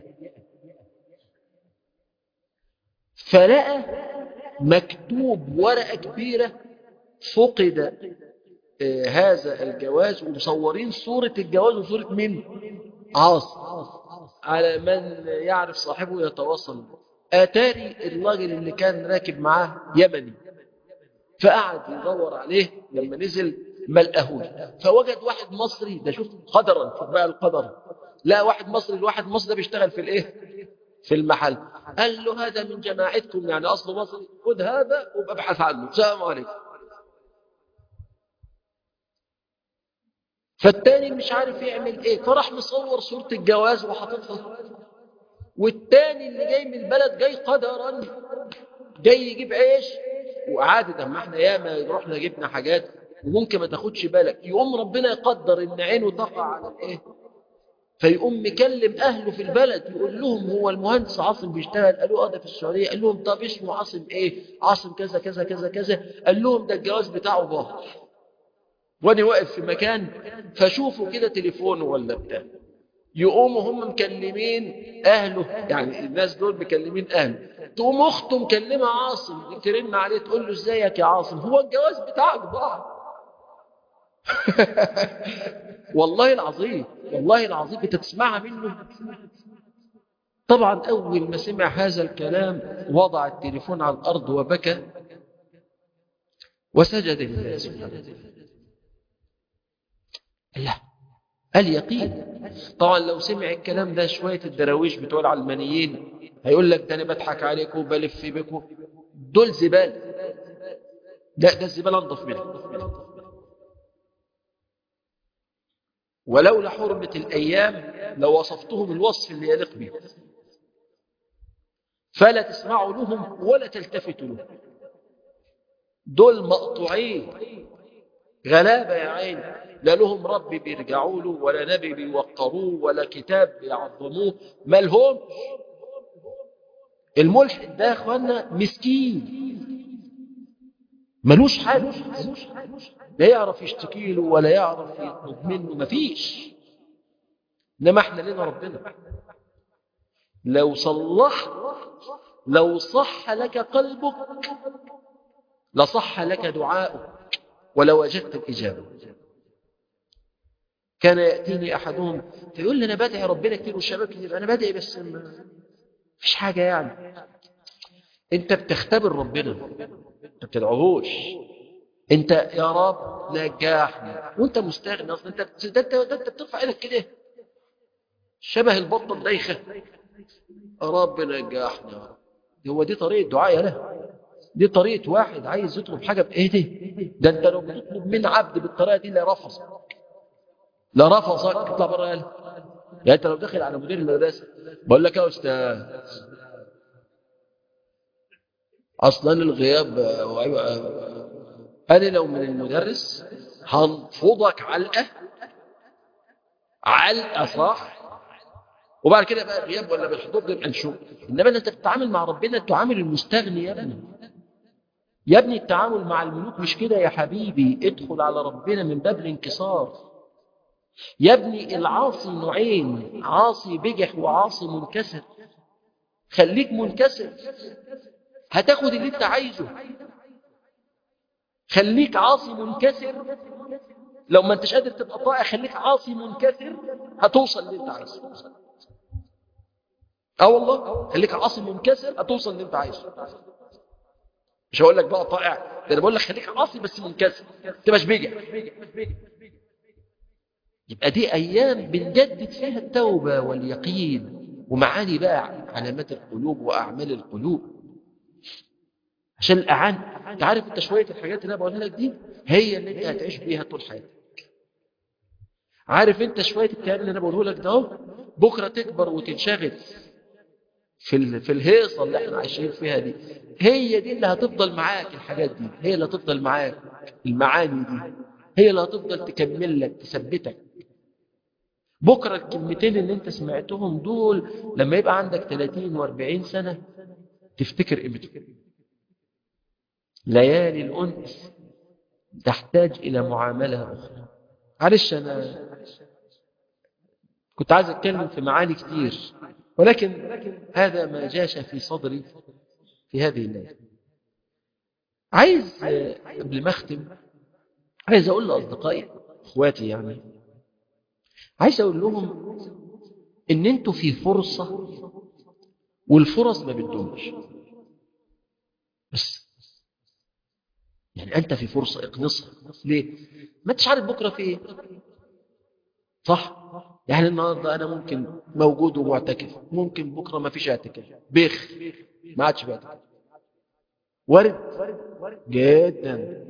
فلقى مكتوب ورقة كبيرة فقد آه هذا الجواز ومصورين صورة الجواز وصورة مين عاصم على من يعرف صاحبه يتواصل أتاري الراجل اللي كان راكب معاه يمني فقعد يدور عليه لما نزل ملقاهوش فوجد واحد مصري ده شوف قدرا شوف بقى القدر لا واحد مصري الواحد مصري ده بيشتغل في الايه في المحل قال له هذا من جماعتكم يعني اصله مصري خد هذا وابقى ابحث عنه السلام عليكم فالتاني مش عارف يعمل ايه فراح مصور صورة الجواز وحاططها والتاني اللي جاي من البلد جاي قدرا جاي يجيب عيش وعادة ما احنا ياما رحنا جبنا حاجات وممكن ما تاخدش بالك يقوم ربنا يقدر ان عينه تقع على الايه فيقوم مكلم اهله في البلد يقول لهم هو المهندس عاصم بيشتغل قالوا اه ده في السعوديه قال لهم طب اسمه عاصم ايه عاصم كذا كذا كذا كذا قال لهم ده الجواز بتاعه ظاهر وانا واقف في مكان فشوفوا كده تليفونه ولا بتاع يقوموا هم مكلمين اهله يعني الناس دول مكلمين اهله تقوم اخته مكلمه عاصم ترن عليه تقول له ازيك يا عاصم هو الجواز بتاعك ضاع والله العظيم والله العظيم انت تسمعها منه طبعا اول ما سمع هذا الكلام وضع التليفون على الارض وبكى وسجد لله سبحانه وتعالى لا اليقين طبعا لو سمع الكلام ده شوية الدراويش بتوع العلمانيين هيقول لك ده انا بضحك عليكم وبلف بكم دول زبال ده ده الزبال انضف منك ولولا حرمة الأيام لوصفتهم الوصف اللي يليق بهم فلا تسمعوا لهم ولا تلتفتوا لهم دول مقطوعين غلابة يا عين لا لهم رب بيرجعوا له ولا نبي بيوقروه ولا كتاب بيعظموه ما لهمش الملحد ده يا اخوانا مسكين ملوش حل لا يعرف يشتكي له ولا يعرف يطلب منه مفيش انما احنا لنا ربنا لو صلح لو صح لك قلبك لصح لك دعاؤك ولو وجدت الإجابة كان يأتيني أحدهم فيقول لي أنا بدعي ربنا كتير والشباب كتير أنا بدعي بس ما فيش حاجة يعني أنت بتختبر ربنا ما بتدعوهوش أنت يا رب نجاحني وأنت مستغني أصلا أنت ده أنت ده أنت بترفع إيدك كده شبه البطة الدايخة يا رب نجاحني يا رب هو دي طريقة دعاء يا دي طريقة واحد عايز يطلب حاجة بإيه دي ده أنت لو بتطلب من عبد بالطريقة دي لا رفضك لا رفضك اطلع بره قال يعني أنت لو داخل على مدير المدرسة بقول لك يا أستاذ أصلا الغياب أنا لو من المدرس هنفضك علقة علقة صح وبعد كده بقى غياب ولا بالحضور نبقى نشوف انما انت بتتعامل مع ربنا تعامل المستغني يا ابني يا ابني التعامل مع الملوك مش كده يا حبيبي ادخل على ربنا من باب الانكسار يا ابني العاصي نوعين عاصي بجح وعاصي منكسر خليك منكسر هتاخد اللي انت عايزه خليك عاصي منكسر لو ما انتش قادر تبقى طائع خليك عاصي منكسر هتوصل اللي انت عايزه اه والله خليك عاصي منكسر هتوصل اللي انت عايزه مش هقول لك بقى طائع ده انا بقول لك خليك عاصي بس منكسر تبقاش بيجع يبقى دي ايام بنجدد فيها التوبه واليقين ومعاني بقى علامات القلوب واعمال القلوب عشان الاعان انت عارف انت شويه الحاجات اللي انا بقولها لك دي هي اللي انت هتعيش بيها طول حياتك عارف انت شويه الكلام اللي انا بقوله لك ده اهو بكره تكبر وتنشغل في في الهيصه اللي احنا عايشين فيها دي هي دي اللي هتفضل معاك الحاجات دي هي اللي هتفضل معاك المعاني دي هي اللي هتفضل تكمل لك تثبتك بكره الكلمتين اللي انت سمعتهم دول لما يبقى عندك 30 و40 سنه تفتكر قيمتهم ليالي الانس تحتاج الى معامله اخرى معلش انا كنت عايز اتكلم في معاني كتير ولكن هذا ما جاش في صدري في هذه الليلة عايز قبل ما اختم عايز اقول لاصدقائي اخواتي يعني عايز اقول لهم ان انتوا في فرصة والفرص ما بتدومش بس يعني انت في فرصة اقنصها ليه ما انتش عارف بكرة في ايه صح يعني النهارده انا ممكن موجود ومعتكف ممكن بكره ما فيش اعتكاف بخ ما عادش بعتكف وارد جدا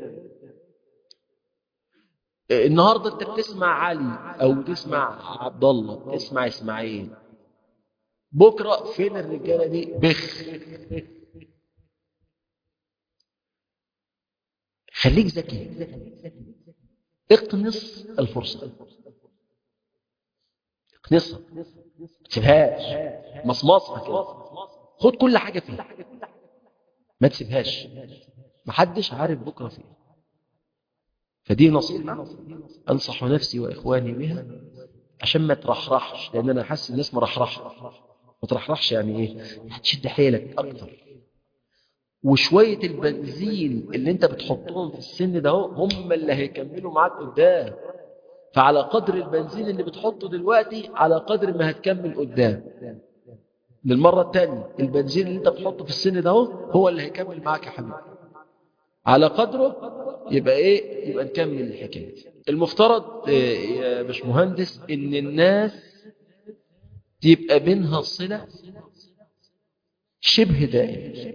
النهارده انت بتسمع علي او تسمع عبد الله تسمع اسماعيل بكره فين الرجاله دي بخ خليك ذكي اقنص الفرصه اقنصها ما تسيبهاش مصمصها كده خد كل حاجه فيها ما تسيبهاش محدش عارف بكره فين فدي نصيحه انصح نفسي واخواني بها عشان ما ترحرحش لان انا حاسس الناس مرحرحه ما ترحرحش يعني ايه هتشد حيلك اكتر وشويه البنزين اللي انت بتحطهم في السن ده هم اللي هيكملوا معاك قدام فعلى قدر البنزين اللي بتحطه دلوقتي على قدر ما هتكمل قدام للمرة الثانية البنزين اللي انت بتحطه في السن ده هو اللي هيكمل معاك يا حبيبي على قدره يبقى ايه يبقى نكمل الحكاية دي المفترض يا باشمهندس ان الناس يبقى بينها صلة شبه دائم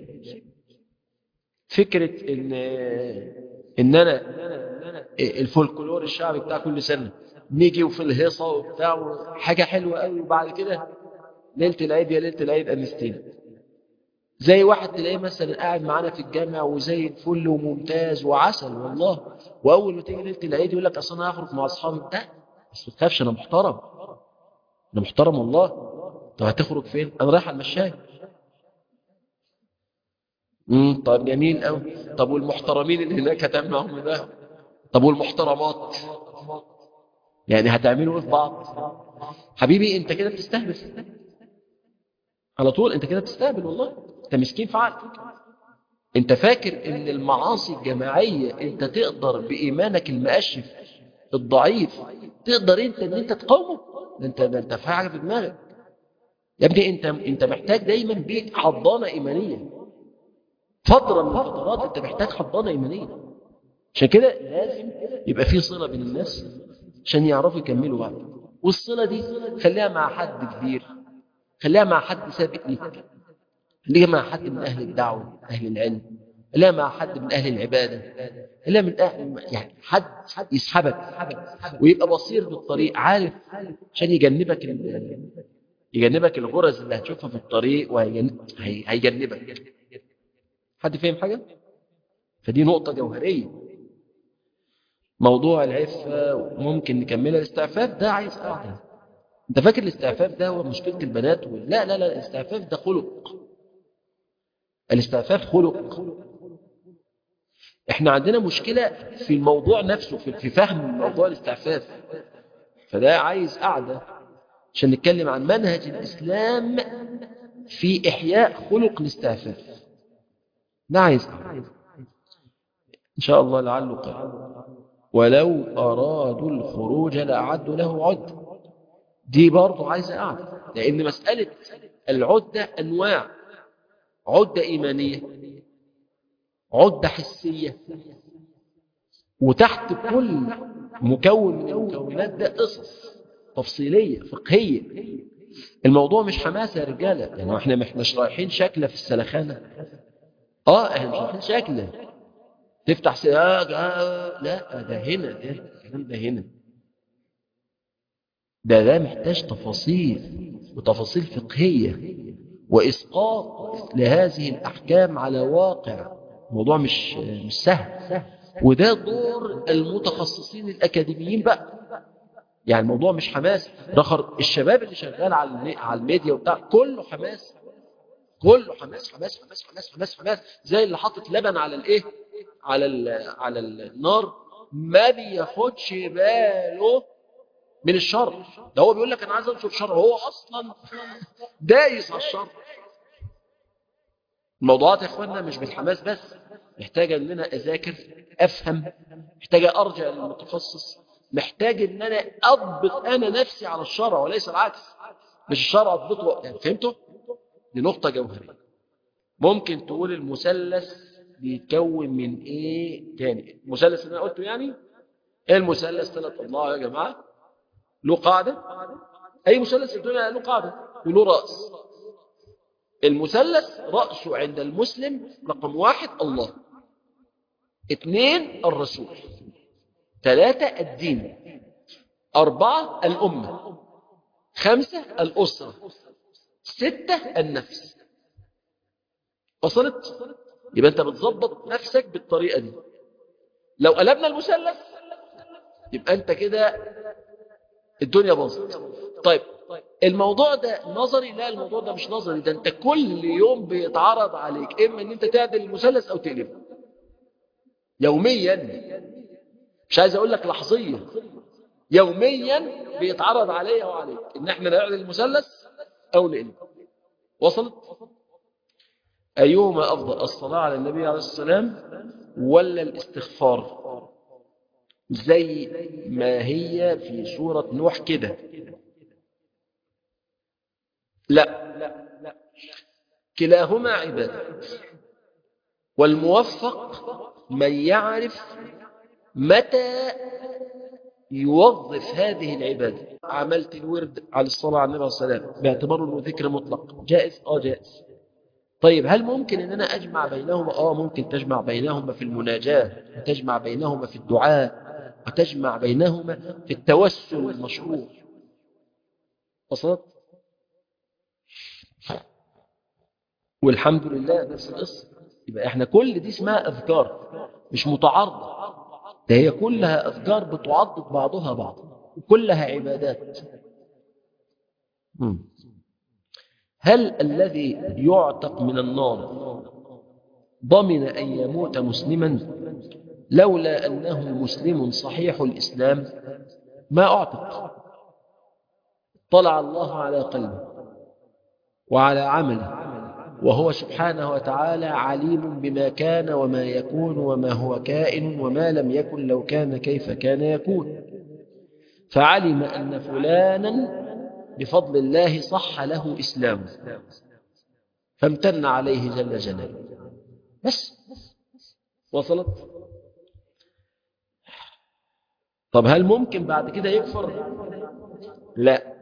فكرة ان ان انا الفولكلور الشعبي بتاع كل سنة نيجي وفي الهيصة وبتاع حاجة حلوة قوي وبعد كده ليلة العيد يا ليلة العيد أنستين زي واحد تلاقيه مثلا قاعد معانا في الجامع وزي الفل وممتاز وعسل والله واول ما تيجي ليله العيد يقول لك اصل انا هخرج مع اصحابي لا بس ما تخافش انا محترم انا محترم والله طب هتخرج فين انا رايح على المشاية امم طب جميل قوي طب والمحترمين اللي هناك هتعمل معاهم ده طب والمحترمات يعني هتعملوا ايه في بعض حبيبي انت كده بتستهبل على طول انت كده بتستهبل والله انت مسكين في عقلك انت فاكر ان المعاصي الجماعية انت تقدر بإيمانك المقشف الضعيف تقدر انت ان انت تقاومه ده انت ده انت في حاجة في دماغك يا ابني انت انت محتاج دايما بيك حضانة ايمانية فترة من الفترات انت محتاج حضانة ايمانية عشان كده لازم يبقى في صلة بين الناس عشان يعرفوا يكملوا بعض والصلة دي خليها مع حد كبير خليها مع حد سابق ليك خليها مع حد من أهل الدعوة أهل العلم خليها مع حد من أهل العبادة خليها من أهل يعني حد يسحبك ويبقى بصير بالطريق عارف عشان يجنبك ال... يجنبك الغرز اللي هتشوفها في الطريق وهيجنبك حد فاهم حاجة؟ فدي نقطة جوهرية موضوع العفة ممكن نكملها الاستعفاف ده عايز قاعدة انت فاكر الاستعفاف ده هو مشكلة البنات و... لا لا لا الاستعفاف ده خلق الاستعفاف خلق احنا عندنا مشكلة في الموضوع نفسه في, في فهم موضوع الاستعفاف فده عايز قاعدة عشان نتكلم عن منهج الإسلام في إحياء خلق الاستعفاف ده عايز قاعدة إن شاء الله لعله قال ولو أرادوا الخروج لأعدوا له عدة دي برضو عايزة قاعدة لأن مسألة العدة أنواع عدة إيمانية عدة حسية وتحت كل مكون من المكونات ده قصص تفصيلية فقهية الموضوع مش حماسة يا رجالة يعني احنا مش رايحين شكلة في السلخانة اه احنا مش رايحين شكلة تفتح سياج آه لا ده هنا ده الكلام ده هنا ده ده محتاج تفاصيل وتفاصيل فقهية وإسقاط لهذه الأحكام على واقع الموضوع مش مش سهل وده دور المتخصصين الأكاديميين بقى يعني الموضوع مش حماس رخر الشباب اللي شغال على على الميديا وبتاع كله حماس كله حماس حماس حماس حماس حماس حماس زي اللي حاطط لبن على الايه على ال على النار ما بياخدش باله من الشر ده هو بيقول لك انا عايز انشر شر هو اصلا دايس على الشر الموضوعات يا اخوانا مش بالحماس بس محتاجه ان انا اذاكر افهم محتاجه ارجع للمتخصص محتاج ان انا اضبط انا نفسي على الشرع وليس العكس مش الشرع اضبطه يعني فهمتوا دي نقطه جوهريه ممكن تقول المثلث بيتكون من ايه تاني المثلث اللي انا قلته يعني ايه المثلث ثلاث اضلاع يا جماعه له قاعده اي مثلث في الدنيا له قاعده وله راس المثلث رأسه عند المسلم رقم واحد الله اثنين الرسول ثلاثة الدين أربعة الأمة خمسة الأسرة ستة النفس وصلت يبقى أنت بتظبط نفسك بالطريقة دي لو قلبنا المثلث يبقى أنت كده الدنيا باظت طيب الموضوع ده نظري لا الموضوع ده مش نظري ده انت كل يوم بيتعرض عليك اما ان انت تعدل المثلث او تقلبه يوميا مش عايز اقول لك لحظيا يوميا بيتعرض عليا وعليك ان احنا نعدل المثلث او نقلبه وصلت ايهما افضل الصلاه على النبي عليه السلام ولا الاستغفار زي ما هي في سوره نوح كده لا كلاهما عبادة والموفق من يعرف متى يوظف هذه العبادة عملت الورد على الصلاة على النبي عليه السلام باعتباره انه ذكر مطلق جائز اه جائز طيب هل ممكن ان انا اجمع بينهما اه ممكن تجمع بينهما في المناجاة وتجمع بينهما في الدعاء وتجمع بينهما في التوسل المشروع وصلت والحمد لله نفس القصة يبقى احنا كل دي اسمها أذكار مش متعارضة ده هي كلها أذكار بتعضد بعضها بعضا وكلها عبادات مم. هل الذي يعتق من النار ضمن أن يموت مسلما لولا أنه مسلم صحيح الإسلام ما أعتق طلع الله على قلبه وعلى عمله وهو سبحانه وتعالى عليم بما كان وما يكون وما هو كائن وما لم يكن لو كان كيف كان يكون فعلم أن فلانا بفضل الله صح له إسلامه فامتن عليه جل جلاله بس وصلت طب هل ممكن بعد كده يكفر لا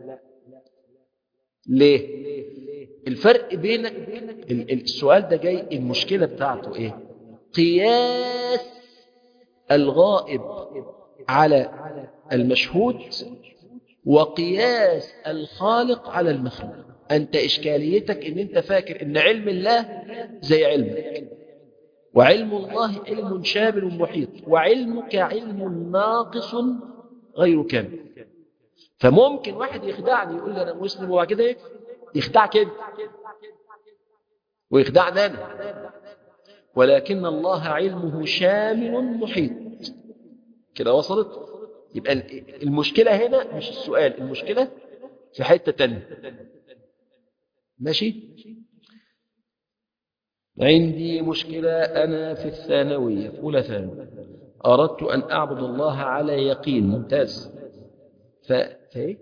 ليه الفرق بينك السؤال ده جاي المشكلة بتاعته ايه قياس الغائب على المشهود وقياس الخالق على المخلوق أنت إشكاليتك إن أنت فاكر إن علم الله زي علمك وعلم الله علم شامل محيط وعلمك علم ناقص غير كامل فممكن واحد يخدعني يقول لي أنا مسلم وبعد كده يكفر يخدعك أنت ويخدعنا أنا ولكن الله علمه شامل محيط كده وصلت يبقى المشكلة هنا مش السؤال المشكلة في حتة تانية ماشي عندي مشكلة أنا في الثانوية في أولى ثانوي أردت أن أعبد الله على يقين ممتاز ف... فإيه؟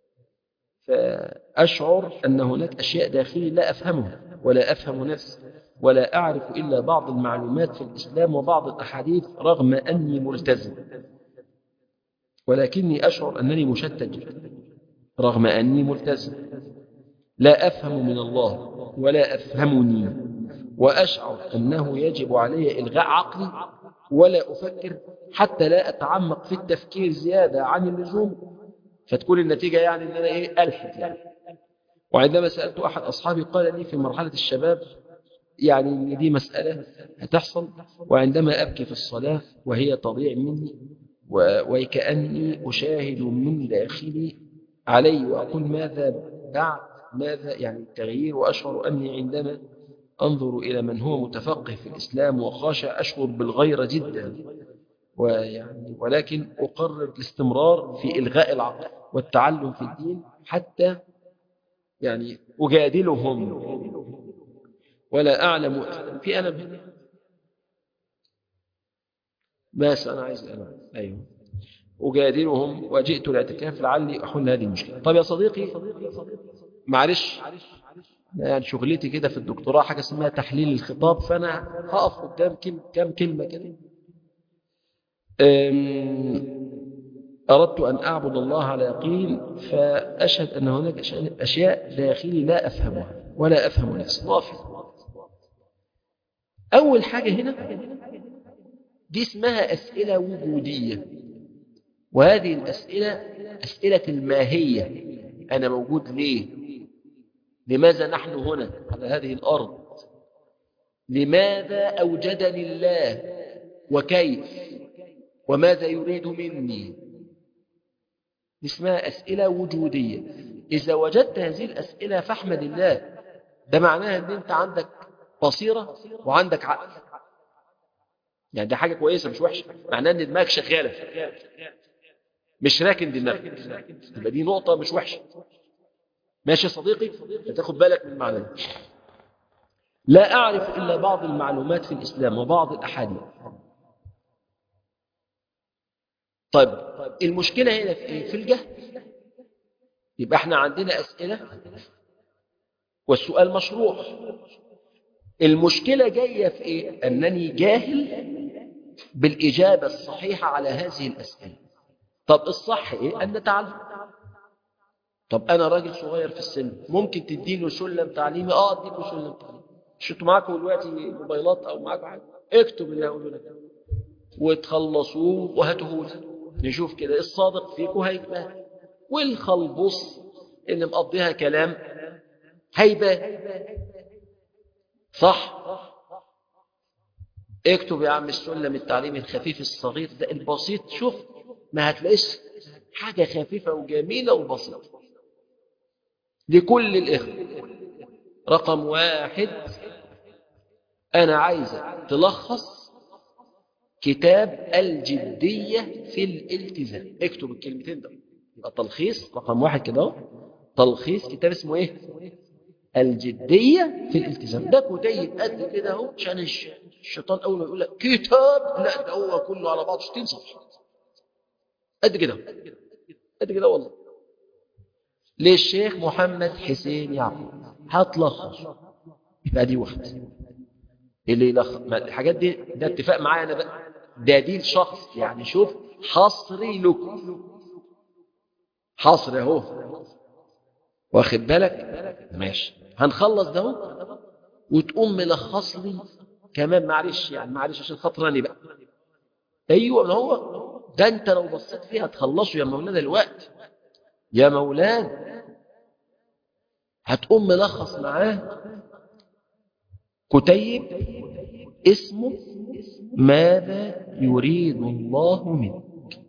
فأشعر أن هناك أشياء داخلي لا أفهمها ولا أفهم نفسي ولا أعرف إلا بعض المعلومات في الإسلام وبعض الأحاديث رغم أني ملتزم ولكني أشعر أنني مشتت جدا رغم أني ملتزم لا أفهم من الله ولا أفهمني وأشعر أنه يجب علي إلغاء عقلي ولا أفكر حتى لا أتعمق في التفكير زيادة عن اللزوم فتكون النتيجة يعني أن أنا إيه ألحد يعني وعندما سألت أحد أصحابي قال لي في مرحلة الشباب يعني دي مسألة هتحصل وعندما أبكي في الصلاة وهي تضيع مني وكأني أشاهد من داخلي علي وأقول ماذا بعد ماذا يعني التغيير وأشعر أني عندما أنظر إلى من هو متفقه في الإسلام وخاشع أشعر بالغيرة جدا ويعني ولكن أقرر الاستمرار في إلغاء العقل والتعلم في الدين حتى يعني أجادلهم ولا أعلم في ألم هنا بس أنا عايز ألم أيوه أجادلهم وجئت الاعتكاف لعلي أحل هذه المشكلة طب يا صديقي معلش يعني شغلتي كده في الدكتوراه حاجة اسمها تحليل الخطاب فأنا هقف قدام كم كلمة كده أردت أن أعبد الله على يقين فأشهد أن هناك أشياء داخلي لا أفهمها ولا أفهم نفسي ضافي أول حاجة هنا دي اسمها أسئلة وجودية وهذه الأسئلة أسئلة الماهية أنا موجود ليه لماذا نحن هنا على هذه الأرض لماذا أوجدني الله وكيف وماذا يريد مني اسمها أسئلة وجودية إذا وجدت هذه الأسئلة فاحمد الله ده معناها أن أنت عندك بصيرة وعندك عقل يعني دي حاجة كويسة مش وحشة معناها أن دماغك شغالة مش راكن دماغك يبقى دي نقطة مش وحشة ماشي يا صديقي تاخد بالك من المعنى ده لا أعرف إلا بعض المعلومات في الإسلام وبعض الأحاديث طيب المشكلة هنا في إيه؟ في الجهل يبقى احنا عندنا أسئلة والسؤال مشروع المشكلة جاية في إيه؟ أنني جاهل بالإجابة الصحيحة على هذه الأسئلة طب الصح إيه؟ أن نتعلم طب أنا راجل صغير في السن ممكن تديله سلم تعليمي آه أديله سلم تعليمي مش انتوا معاكم دلوقتي موبايلات أو معاكم حاجة اكتب اللي هقوله لك وتخلصوه وهاتوه نشوف كده الصادق فيكم هيبان والخلبص اللي مقضيها كلام هيبان صح اكتب يا عم السلم التعليمي الخفيف الصغير ده البسيط شوف ما هتلاقيش حاجة خفيفة وجميلة وبسيطة لكل الإخوة رقم واحد أنا عايزة تلخص كتاب الجدية في الالتزام اكتب الكلمتين ده يبقى تلخيص رقم واحد كده اهو تلخيص كتاب اسمه ايه الجدية في الالتزام ده كتيب قد كده اهو عشان الشيطان اول ما يقول لك كتاب لا ده هو كله على بعضه 60 صفحة قد كده قد كده والله للشيخ محمد حسين يعقوب هتلخص يبقى دي واحدة اللي يلخص الحاجات دي ده اتفاق معايا انا بقى ده دي الشخص يعني شوف حصري لكم حصري اهو واخد بالك ماشي هنخلص ده اهو وتقوم ملخص لي كمان معلش يعني معلش عشان خاطرني بقى ايوه ما هو ده انت لو بصيت فيها تخلصه يا مولانا الوقت يا مولانا هتقوم ملخص معاه كتيب اسمه ماذا يريد الله منك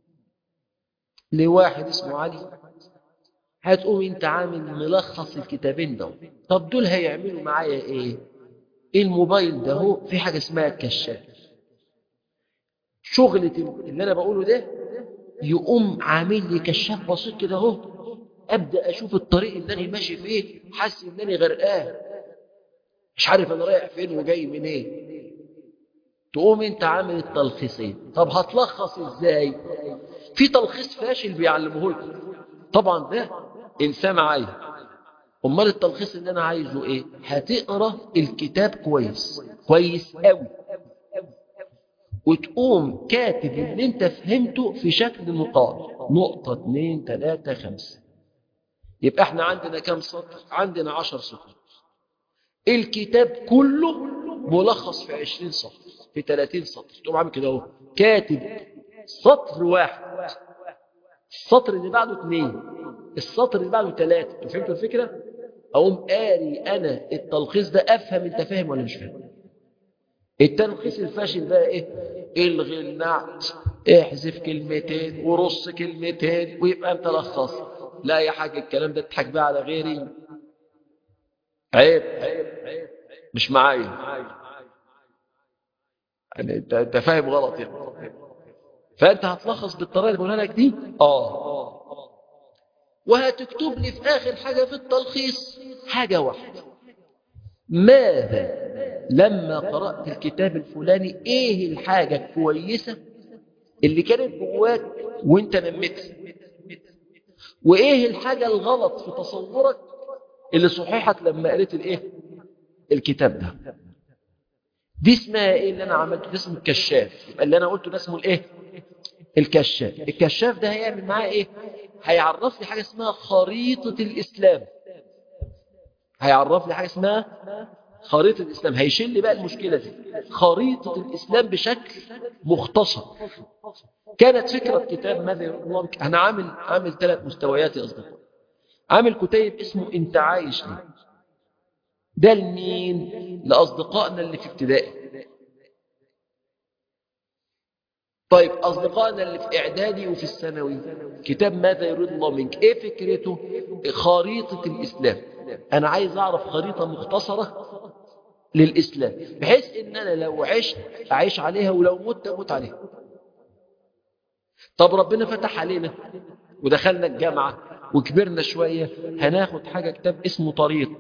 لواحد اسمه علي هتقوم انت عامل ملخص الكتابين ده طب دول هيعملوا معايا ايه الموبايل ده هو في حاجة اسمها كشاف شغلة اللي انا بقوله ده يقوم عامل لي كشاف بسيط كده اهو ابدا اشوف الطريق اللي انا ماشي فيه حاسس ان انا غرقان مش عارف انا رايح فين وجاي منين إيه. تقوم انت عامل التلخيصين طب هتلخص ازاي في تلخيص فاشل بيعلمه لكم طبعا ده انسان معايا امال التلخيص اللي انا عايزه ايه هتقرا الكتاب كويس كويس قوي وتقوم كاتب اللي انت فهمته في شكل نقاط نقطة اتنين تلاتة خمسة يبقى احنا عندنا كم سطر عندنا عشر سطور الكتاب كله ملخص في عشرين سطر في تلاتين سطر تقوم عامل كده اهو كاتب سطر واحد السطر اللي بعده اثنين السطر اللي بعده ثلاثة انتوا فهمتوا الفكرة اقوم قاري انا التلخيص ده افهم انت فاهم ولا مش فاهم التلخيص الفاشل بقى ايه الغي النعت احذف كلمتين ورص كلمتين ويبقى انت لخص لا يا حاج الكلام ده تضحك بقى على غيري عيب عيب مش معايا يعني انت انت فاهم غلط يعني فانت هتلخص بالطريقه اللي بقولها لك دي اه وهتكتب لي في اخر حاجه في التلخيص حاجه واحده ماذا لما قرات الكتاب الفلاني ايه الحاجه الكويسه اللي كانت جواك وانت نمتها وايه الحاجه الغلط في تصورك اللي صححت لما قريت الايه الكتاب ده دي اسمها ايه اللي انا عملته ده اسمه الكشاف يبقى اللي انا قلته ده اسمه الايه الكشاف الكشاف ده هيعمل معاه ايه هيعرف لي حاجه اسمها خريطه الاسلام هيعرف لي حاجه اسمها خريطه الاسلام هيشيل لي بقى المشكله دي خريطه الاسلام بشكل مختصر كانت فكره كتاب ماذا يقول الله بك انا عامل عامل ثلاث مستويات يا اصدقائي عامل كتيب اسمه انت عايش ليه ده لمين لاصدقائنا اللي في ابتدائي طيب أصدقائنا اللي في إعدادي وفي الثانوي كتاب ماذا يريد الله منك إيه فكرته خريطة الإسلام أنا عايز أعرف خريطة مختصرة للإسلام بحيث إن أنا لو عشت أعيش عليها ولو مت أموت عليها طب ربنا فتح علينا ودخلنا الجامعة وكبرنا شوية هناخد حاجة كتاب اسمه طريق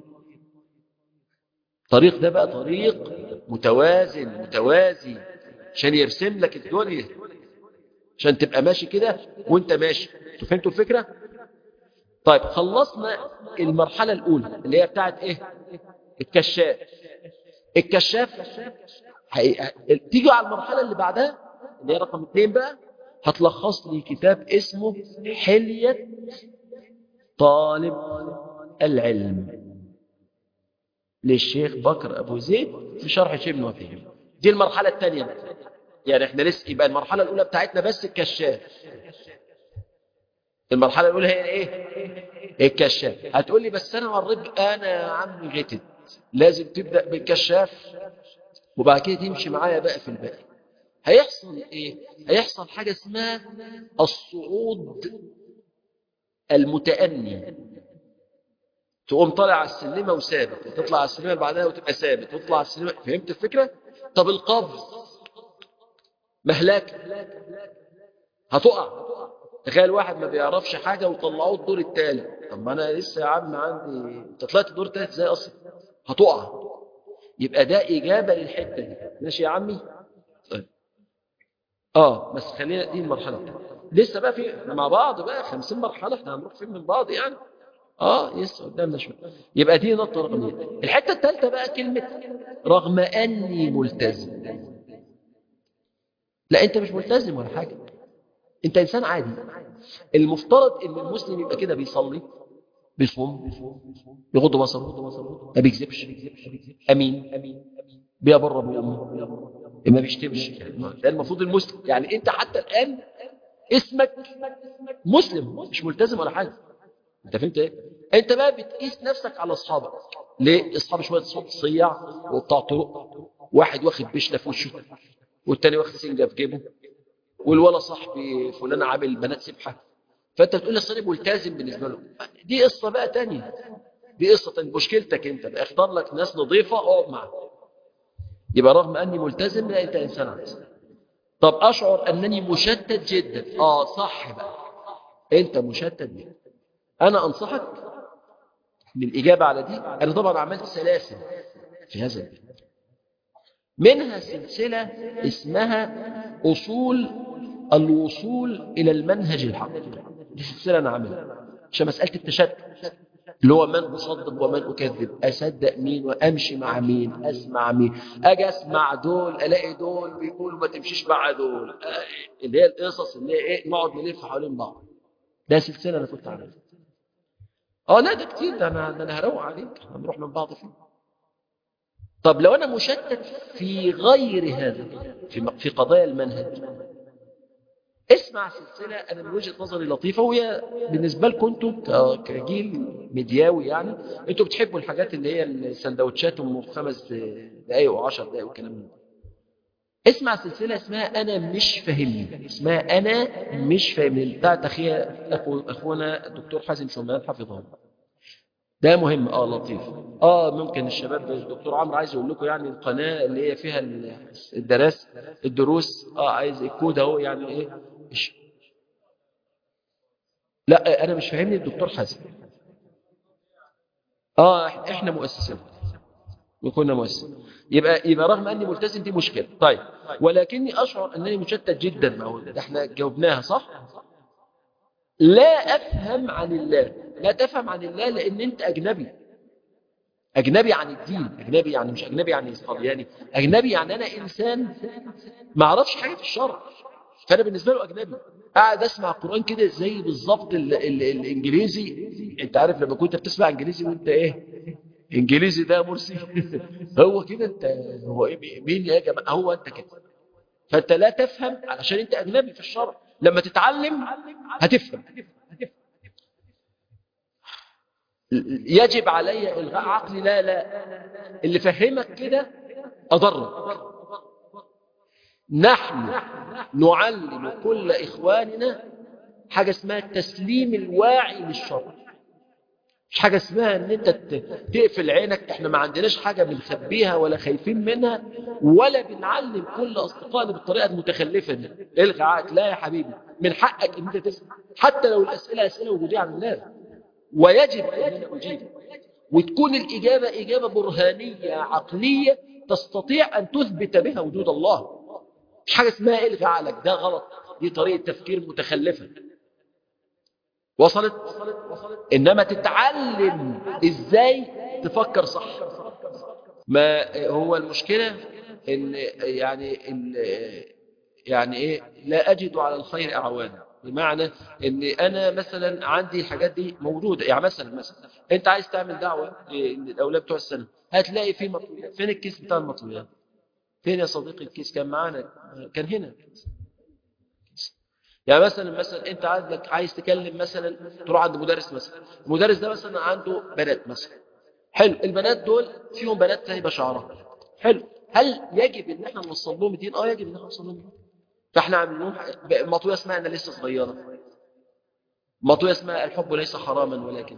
طريق ده بقى طريق متوازن متوازي عشان يرسم لك الدنيا عشان تبقى ماشي كده وانت ماشي انتوا فهمتوا الفكرة طيب خلصنا المرحلة الأولى اللي هي بتاعت ايه الكشاف الكشاف هي... تيجي على المرحلة اللي بعدها اللي هي رقم اثنين بقى هتلخص لي كتاب اسمه حلية طالب العلم للشيخ بكر أبو زيد في شرح شبن وفهم دي المرحلة الثانية يعني احنا لسه يبقى المرحلة الأولى بتاعتنا بس الكشاف المرحلة الأولى هي ايه الكشاف هتقول لي بس أنا مريت أنا يا عم غتت لازم تبدأ بالكشاف وبعد كده تمشي معايا بقى في الباقي هيحصل ايه هيحصل حاجة اسمها الصعود المتأني تقوم طالع على السلمة وثابت وتطلع على السلمة اللي بعدها وتبقى ثابت وتطلع على السلمة فهمت الفكرة طب القفز مهلاك هتقع تخيل واحد ما بيعرفش حاجة وطلعوه الدور التالي طب ما انا لسه يا عم عندي انت طلعت الدور التالت ازاي اصلا هتقع يبقى ده اجابة للحتة دي ماشي يا عمي طيب اه بس خلينا دي المرحلة التانية لسه بقى في احنا مع بعض بقى 50 مرحلة احنا هنروح فين من بعض يعني اه لسه قدامنا شويه يبقى دي نقطة رقم اثنين الحتة الثالثة بقى كلمة رغم اني ملتزم لا انت مش ملتزم ولا حاجة انت انسان عادي المفترض ان المسلم يبقى كده بيصلي بيصوم بيغض بصره ما بيكذبش امين بيبر بامه ما بيشتمش ده المفروض المسلم يعني انت حتى الان اسمك مسلم مش ملتزم ولا حاجه انت فهمت ايه انت بقى بتقيس نفسك على اصحابك ليه اصحاب شويه صوت صيع وبتاع طرق واحد واخد بشله في وشه والتاني واخد سنجه في جيبه والولا صاحبي فلان عامل بنات سبحه فانت بتقول لي انا ملتزم بالنسبه له دي قصه بقى تانية دي قصه تانية مشكلتك انت بقى اختار لك ناس نظيفه اقعد معاهم يبقى رغم اني ملتزم لا انت انسان عادي طب اشعر انني مشتت جدا اه صح بقى انت مشتت جدا انا انصحك بالاجابه على دي انا طبعا عملت سلاسل في هذا البيت منها سلسله اسمها اصول الوصول الى المنهج الحق دي سلسله انا عاملها عشان مساله التشتت اللي هو من أصدق ومن أكذب أصدق مين وأمشي مع مين أسمع مين أجي أسمع دول ألاقي دول بيقولوا ما تمشيش مع دول اللي هي القصص اللي هي إيه نقعد نلف حوالين بعض ده سلسلة أنا كنت عاملها اه لا ده كتير ده انا ده انا هروق عليك هنروح من بعض فيه طب لو انا مشتت في غير هذا في في قضايا المنهج اسمع سلسلة أنا من وجهة نظري لطيفة وهي بالنسبة لكم أنتم كجيل ميدياوي يعني أنتم بتحبوا الحاجات اللي هي السندوتشات أم خمس دقايق وعشر دقايق والكلام ده اسمع سلسلة اسمها أنا مش فاهمني اسمها أنا مش فاهمني بتاعت أخيها أخو أخونا الدكتور حازم شومان حفظه الله ده مهم اه لطيف اه ممكن الشباب الدكتور عمرو عايز يقول لكم يعني القناه اللي هي فيها الدرس الدروس اه عايز الكود اهو يعني ايه إيش؟ لا انا مش فاهمني الدكتور حازم اه احنا مؤسسين وكنا مؤسسين يبقى يبقى رغم اني ملتزم دي مشكله طيب ولكني اشعر انني مشتت جدا ما هو ده احنا جاوبناها صح لا افهم عن الله لا تفهم عن الله لان انت اجنبي اجنبي عن الدين اجنبي يعني مش اجنبي عن اسرائيلي اجنبي يعني انا انسان ما اعرفش حاجه في الشرع فانا بالنسبه له اجنبي قاعد اسمع القران كده زي بالظبط ال- ال- الانجليزي انت عارف لما كنت بتسمع انجليزي وانت ايه انجليزي ده مرسي هو كده انت هو إيه مين يا جماعه هو انت كده فانت لا تفهم علشان انت اجنبي في الشرع لما تتعلم هتفهم يجب علي الغاء عقلي لا لا اللي فهمك كده اضرك نحن نعلم كل اخواننا حاجه اسمها التسليم الواعي للشرع مش حاجه اسمها ان انت ت- تقفل عينك احنا ما عندناش حاجه بنخبيها ولا خايفين منها ولا بنعلم كل اصدقائنا بالطريقه المتخلفه دي الغي عقلك لا يا حبيبي من حقك ان انت تسال حتى لو الاسئله اسئله وجوديه عن الله ويجب ان انا اجيب وتكون الاجابه اجابه برهانيه عقليه تستطيع ان تثبت بها وجود الله مش حاجه اسمها الغي عقلك ده غلط دي طريقه تفكير متخلفه وصلت انما تتعلم ازاي تفكر صح ما هو المشكله ان يعني ان يعني ايه لا اجد على الخير اعوانا بمعنى ان انا مثلا عندي الحاجات دي موجوده يعني مثلا مثلا انت عايز تعمل دعوه للاولاد بتوع السنه هتلاقي في مطلوبات فين الكيس بتاع المطلوبات فين يا صديقي الكيس كان معانا كان هنا يعني مثلا مثلا انت عندك عايز تكلم مثلا تروح عند مدرس مثلا المدرس ده مثلا عنده بنات مثلا حلو البنات دول فيهم بنات سايبه شعرها حلو هل يجب ان احنا نوصل لهم الدين اه يجب ان احنا نوصل لهم الدين. فاحنا عاملين لهم مطويه اسمها انا لسه صغيره مطويه اسمها الحب ليس حراما ولكن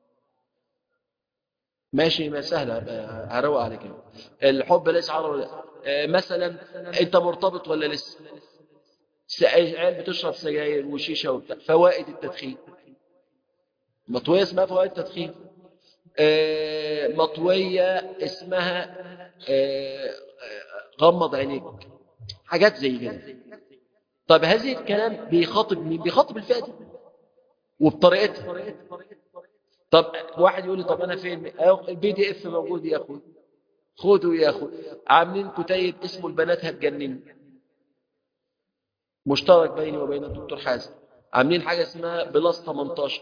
ماشي ما سهله هروق عليك الحب ليس حراما آه، مثلا انت مرتبط ولا لسه س- عيال بتشرب سجاير وشيشه وبتاع فوائد التدخين مطويه اسمها فوائد التدخين آه، مطويه اسمها آه، آه، غمض عينيك حاجات زي كده طب هذه الكلام بيخاطب مين بيخاطب الفئه دي وبطريقتها طب واحد يقول لي طب انا فين البي دي اف موجود يا اخوي خدوا يا اخوي عاملين كتيب اسمه البنات هتجنني مشترك بيني وبين الدكتور حازم عاملين حاجه اسمها بلس 18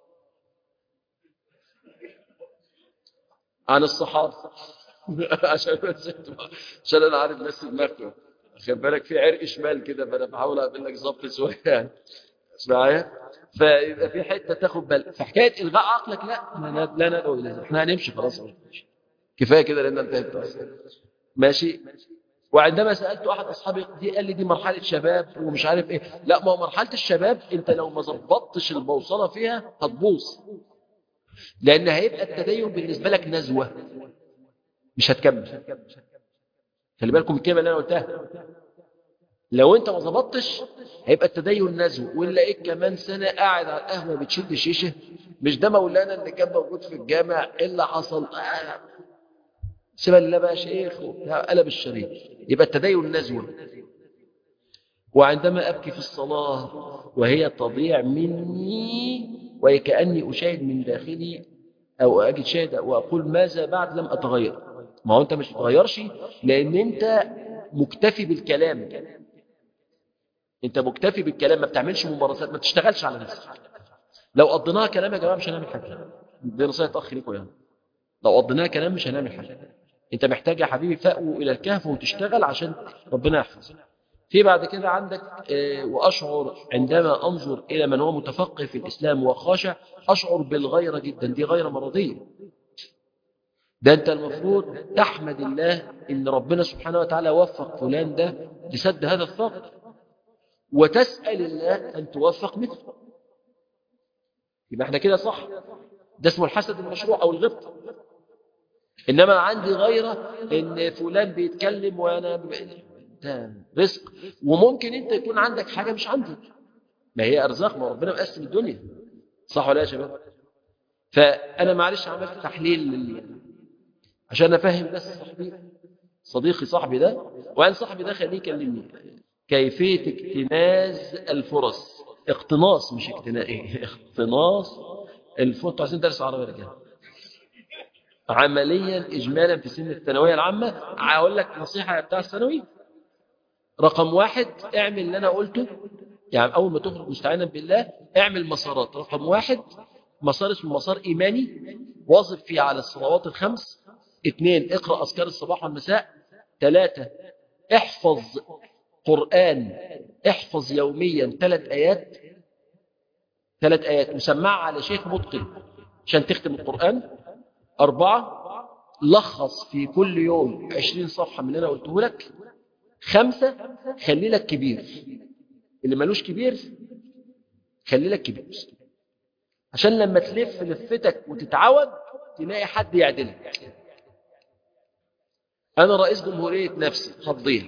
عن الصحابه عشان عشان انا عارف ناس دماغكم خد بالك في عرق شمال كده فانا بحاول اقابل لك ظبط شويه يعني معايا فيبقى في حته تاخد بالك فحكايه الغاء عقلك لا لا لا ندعو الى ذلك احنا هنمشي خلاص كفايه كده لان انت ماشي وعندما سالت احد اصحابي دي قال لي دي مرحله شباب ومش عارف ايه لا ما هو مرحله الشباب انت لو ما ظبطتش البوصله فيها هتبوظ لان هيبقى التدين بالنسبه لك نزوه مش هتكمل خلي بالكم من الكلمه اللي انا قلتها لو انت ما ظبطتش هيبقى التدين نزو ولقيت كمان سنه قاعد على القهوه بتشد شيشه مش ده مولانا اللي كان موجود في الجامع ايه اللي حصل آه. سيبها لله بقى شيخ وبتاع قلب الشريط يبقى التدين نزو وعندما ابكي في الصلاه وهي تضيع مني وكاني اشاهد من داخلي او اجد شاهد واقول ماذا بعد لم اتغير ما هو انت مش تتغيرش لان انت مكتفي بالكلام انت مكتفي بالكلام ما بتعملش ممارسات ما بتشتغلش على نفسك لو قضيناها كلام يا جماعه مش هنعمل حاجه دي نصيحه اخ ليكم يعني لو قضيناها كلام مش هنعمل حاجه انت محتاج يا حبيبي فأو الى الكهف وتشتغل عشان ربنا يحفظ في بعد كده عندك آه، واشعر عندما انظر الى من هو متفقه في الاسلام وخاشع اشعر بالغيره جدا دي غيره مرضيه ده انت المفروض تحمد الله ان ربنا سبحانه وتعالى وفق فلان ده لسد هذا الثغر وتسأل الله أن توفق مثله يبقى احنا كده صح ده اسمه الحسد المشروع أو الغبط إنما عندي غيره إن فلان بيتكلم وأنا ب... ده رزق وممكن أنت يكون عندك حاجة مش عندي ما هي أرزاق ما ربنا مقسم الدنيا صح ولا يا شباب فأنا معلش عملت تحليل لل... عشان أفهم بس صاحبي صديقي صاحبي ده وأنا صاحبي ده خليه يكلمني كيفية اكتناز الفرص اقتناص مش اكتناء ايه اقتناص الفرص عايزين درس عربي يا رجاله عمليا اجمالا في سن الثانويه العامه هقول لك نصيحه بتاع الثانوي رقم واحد اعمل اللي انا قلته يعني اول ما تخرج مستعينا بالله اعمل مسارات رقم واحد مسار اسمه مسار ايماني واظب فيه على الصلوات الخمس اثنين اقرا اذكار الصباح والمساء ثلاثه احفظ قرآن احفظ يوميا ثلاث آيات ثلاث آيات مسمعة على شيخ متقن عشان تختم القرآن أربعة لخص في كل يوم عشرين صفحة من اللي أنا قلته لك خمسة خلي لك كبير اللي ملوش كبير خلي لك كبير عشان لما تلف لفتك وتتعود تلاقي حد يعدلك أنا رئيس جمهورية نفسي خضيها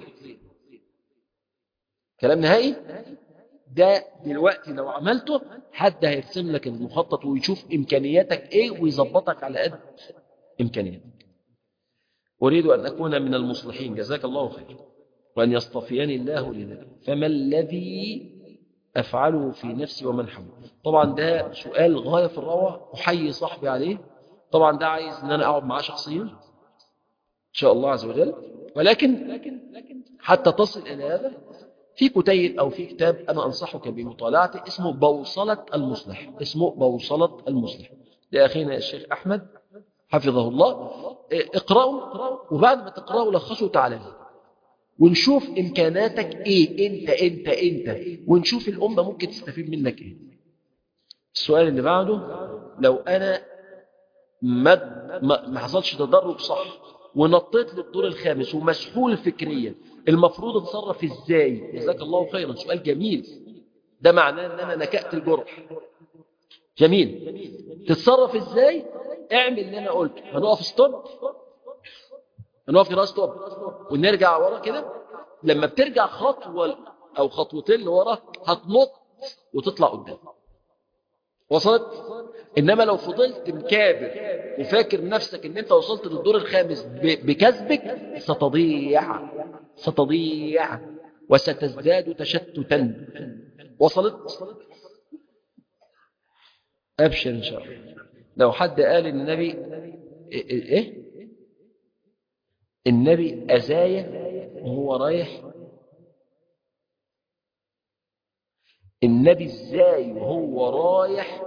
كلام نهائي ده دلوقتي لو عملته حد هيرسم لك المخطط ويشوف إمكانياتك إيه ويظبطك على قد إمكانياتك أريد أن أكون من المصلحين جزاك الله خير وأن يصطفيني الله لذلك فما الذي أفعله في نفسي ومن حولي طبعا ده سؤال غاية في الروعة أحيي صاحبي عليه طبعا ده عايز أن أنا أقعد معاه شخصيا إن شاء الله عز وجل ولكن حتى تصل إلى هذا في كتيب أو في كتاب أنا أنصحك بمطالعته اسمه بوصلة المصلح اسمه بوصلة المصلح لأخينا الشيخ أحمد حفظه الله اقرأوا وبعد ما تقرأوا لخصوا تعالى ونشوف إمكاناتك إيه أنت أنت أنت ونشوف الأمة ممكن تستفيد منك إيه السؤال اللي بعده لو أنا ما ما ما حصلش تدرج صح ونطيت للدور الخامس ومسحول فكريا المفروض اتصرف ازاي جزاك الله خيرا سؤال جميل ده معناه ان انا نكأت الجرح جميل تتصرف ازاي اعمل اللي انا قلته هنقف ستوب هنقف كده ستوب ونرجع ورا كده لما بترجع خطوه او خطوتين لورا هتنط وتطلع قدام وصلت انما لو فضلت مكابر وفاكر نفسك ان انت وصلت للدور الخامس ب- بكسبك ستضيع ستضيع وستزداد تشتتا وصلت ابشر ان شاء الله لو حد قال ان النبي ايه إيه؟ النبي اذايا وهو رايح النبي ازاي وهو رايح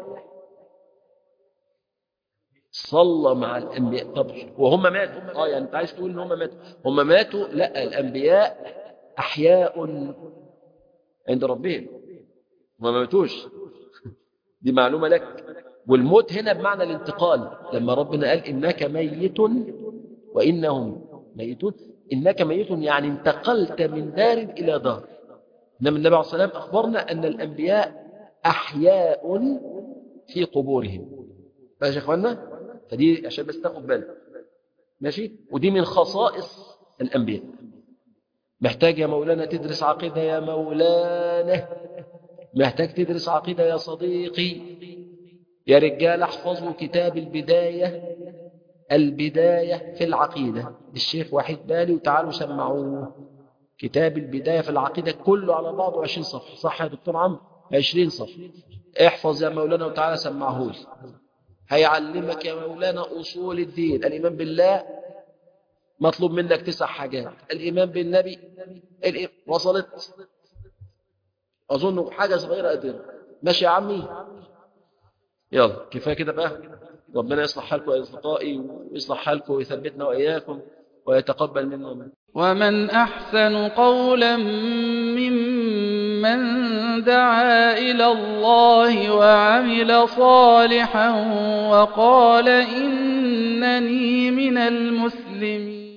صلى مع الانبياء طب وهم ماتوا اه يعني انت عايز تقول ان هم ماتوا هم ماتوا لا الانبياء احياء عند ربهم هم ما ماتوش دي معلومه لك والموت هنا بمعنى الانتقال لما ربنا قال انك ميت وانهم ميتون انك ميت يعني انتقلت من دار الى دار انما النبي عليه الصلاه والسلام اخبرنا ان الانبياء احياء في قبورهم ماشي يا اخوانا فدي عشان بس تاخد بالك ماشي ودي من خصائص الانبياء محتاج يا مولانا تدرس عقيده يا مولانا محتاج تدرس عقيده يا صديقي يا رجال احفظوا كتاب البدايه البدايه في العقيده للشيخ وحيد بالي وتعالوا سمعوه كتاب البدايه في العقيده كله على بعضه 20 صفحه صح يا دكتور عمرو 20 صفحه احفظ يا مولانا وتعالى سمعه لي هيعلمك يا مولانا أصول الدين الإيمان بالله مطلوب منك تسع حاجات الإيمان بالنبي الإيمان وصلت أظن حاجة صغيرة قدر ماشي يا عمي يلا كفاية كده بقى ربنا يصلح حالكم يا أصدقائي ويصلح حالكم ويثبتنا وإياكم ويتقبل منا ومنكم ومن أحسن قولا ممن دعا إلى الله وعمل صالحا وقال إنني من المسلمين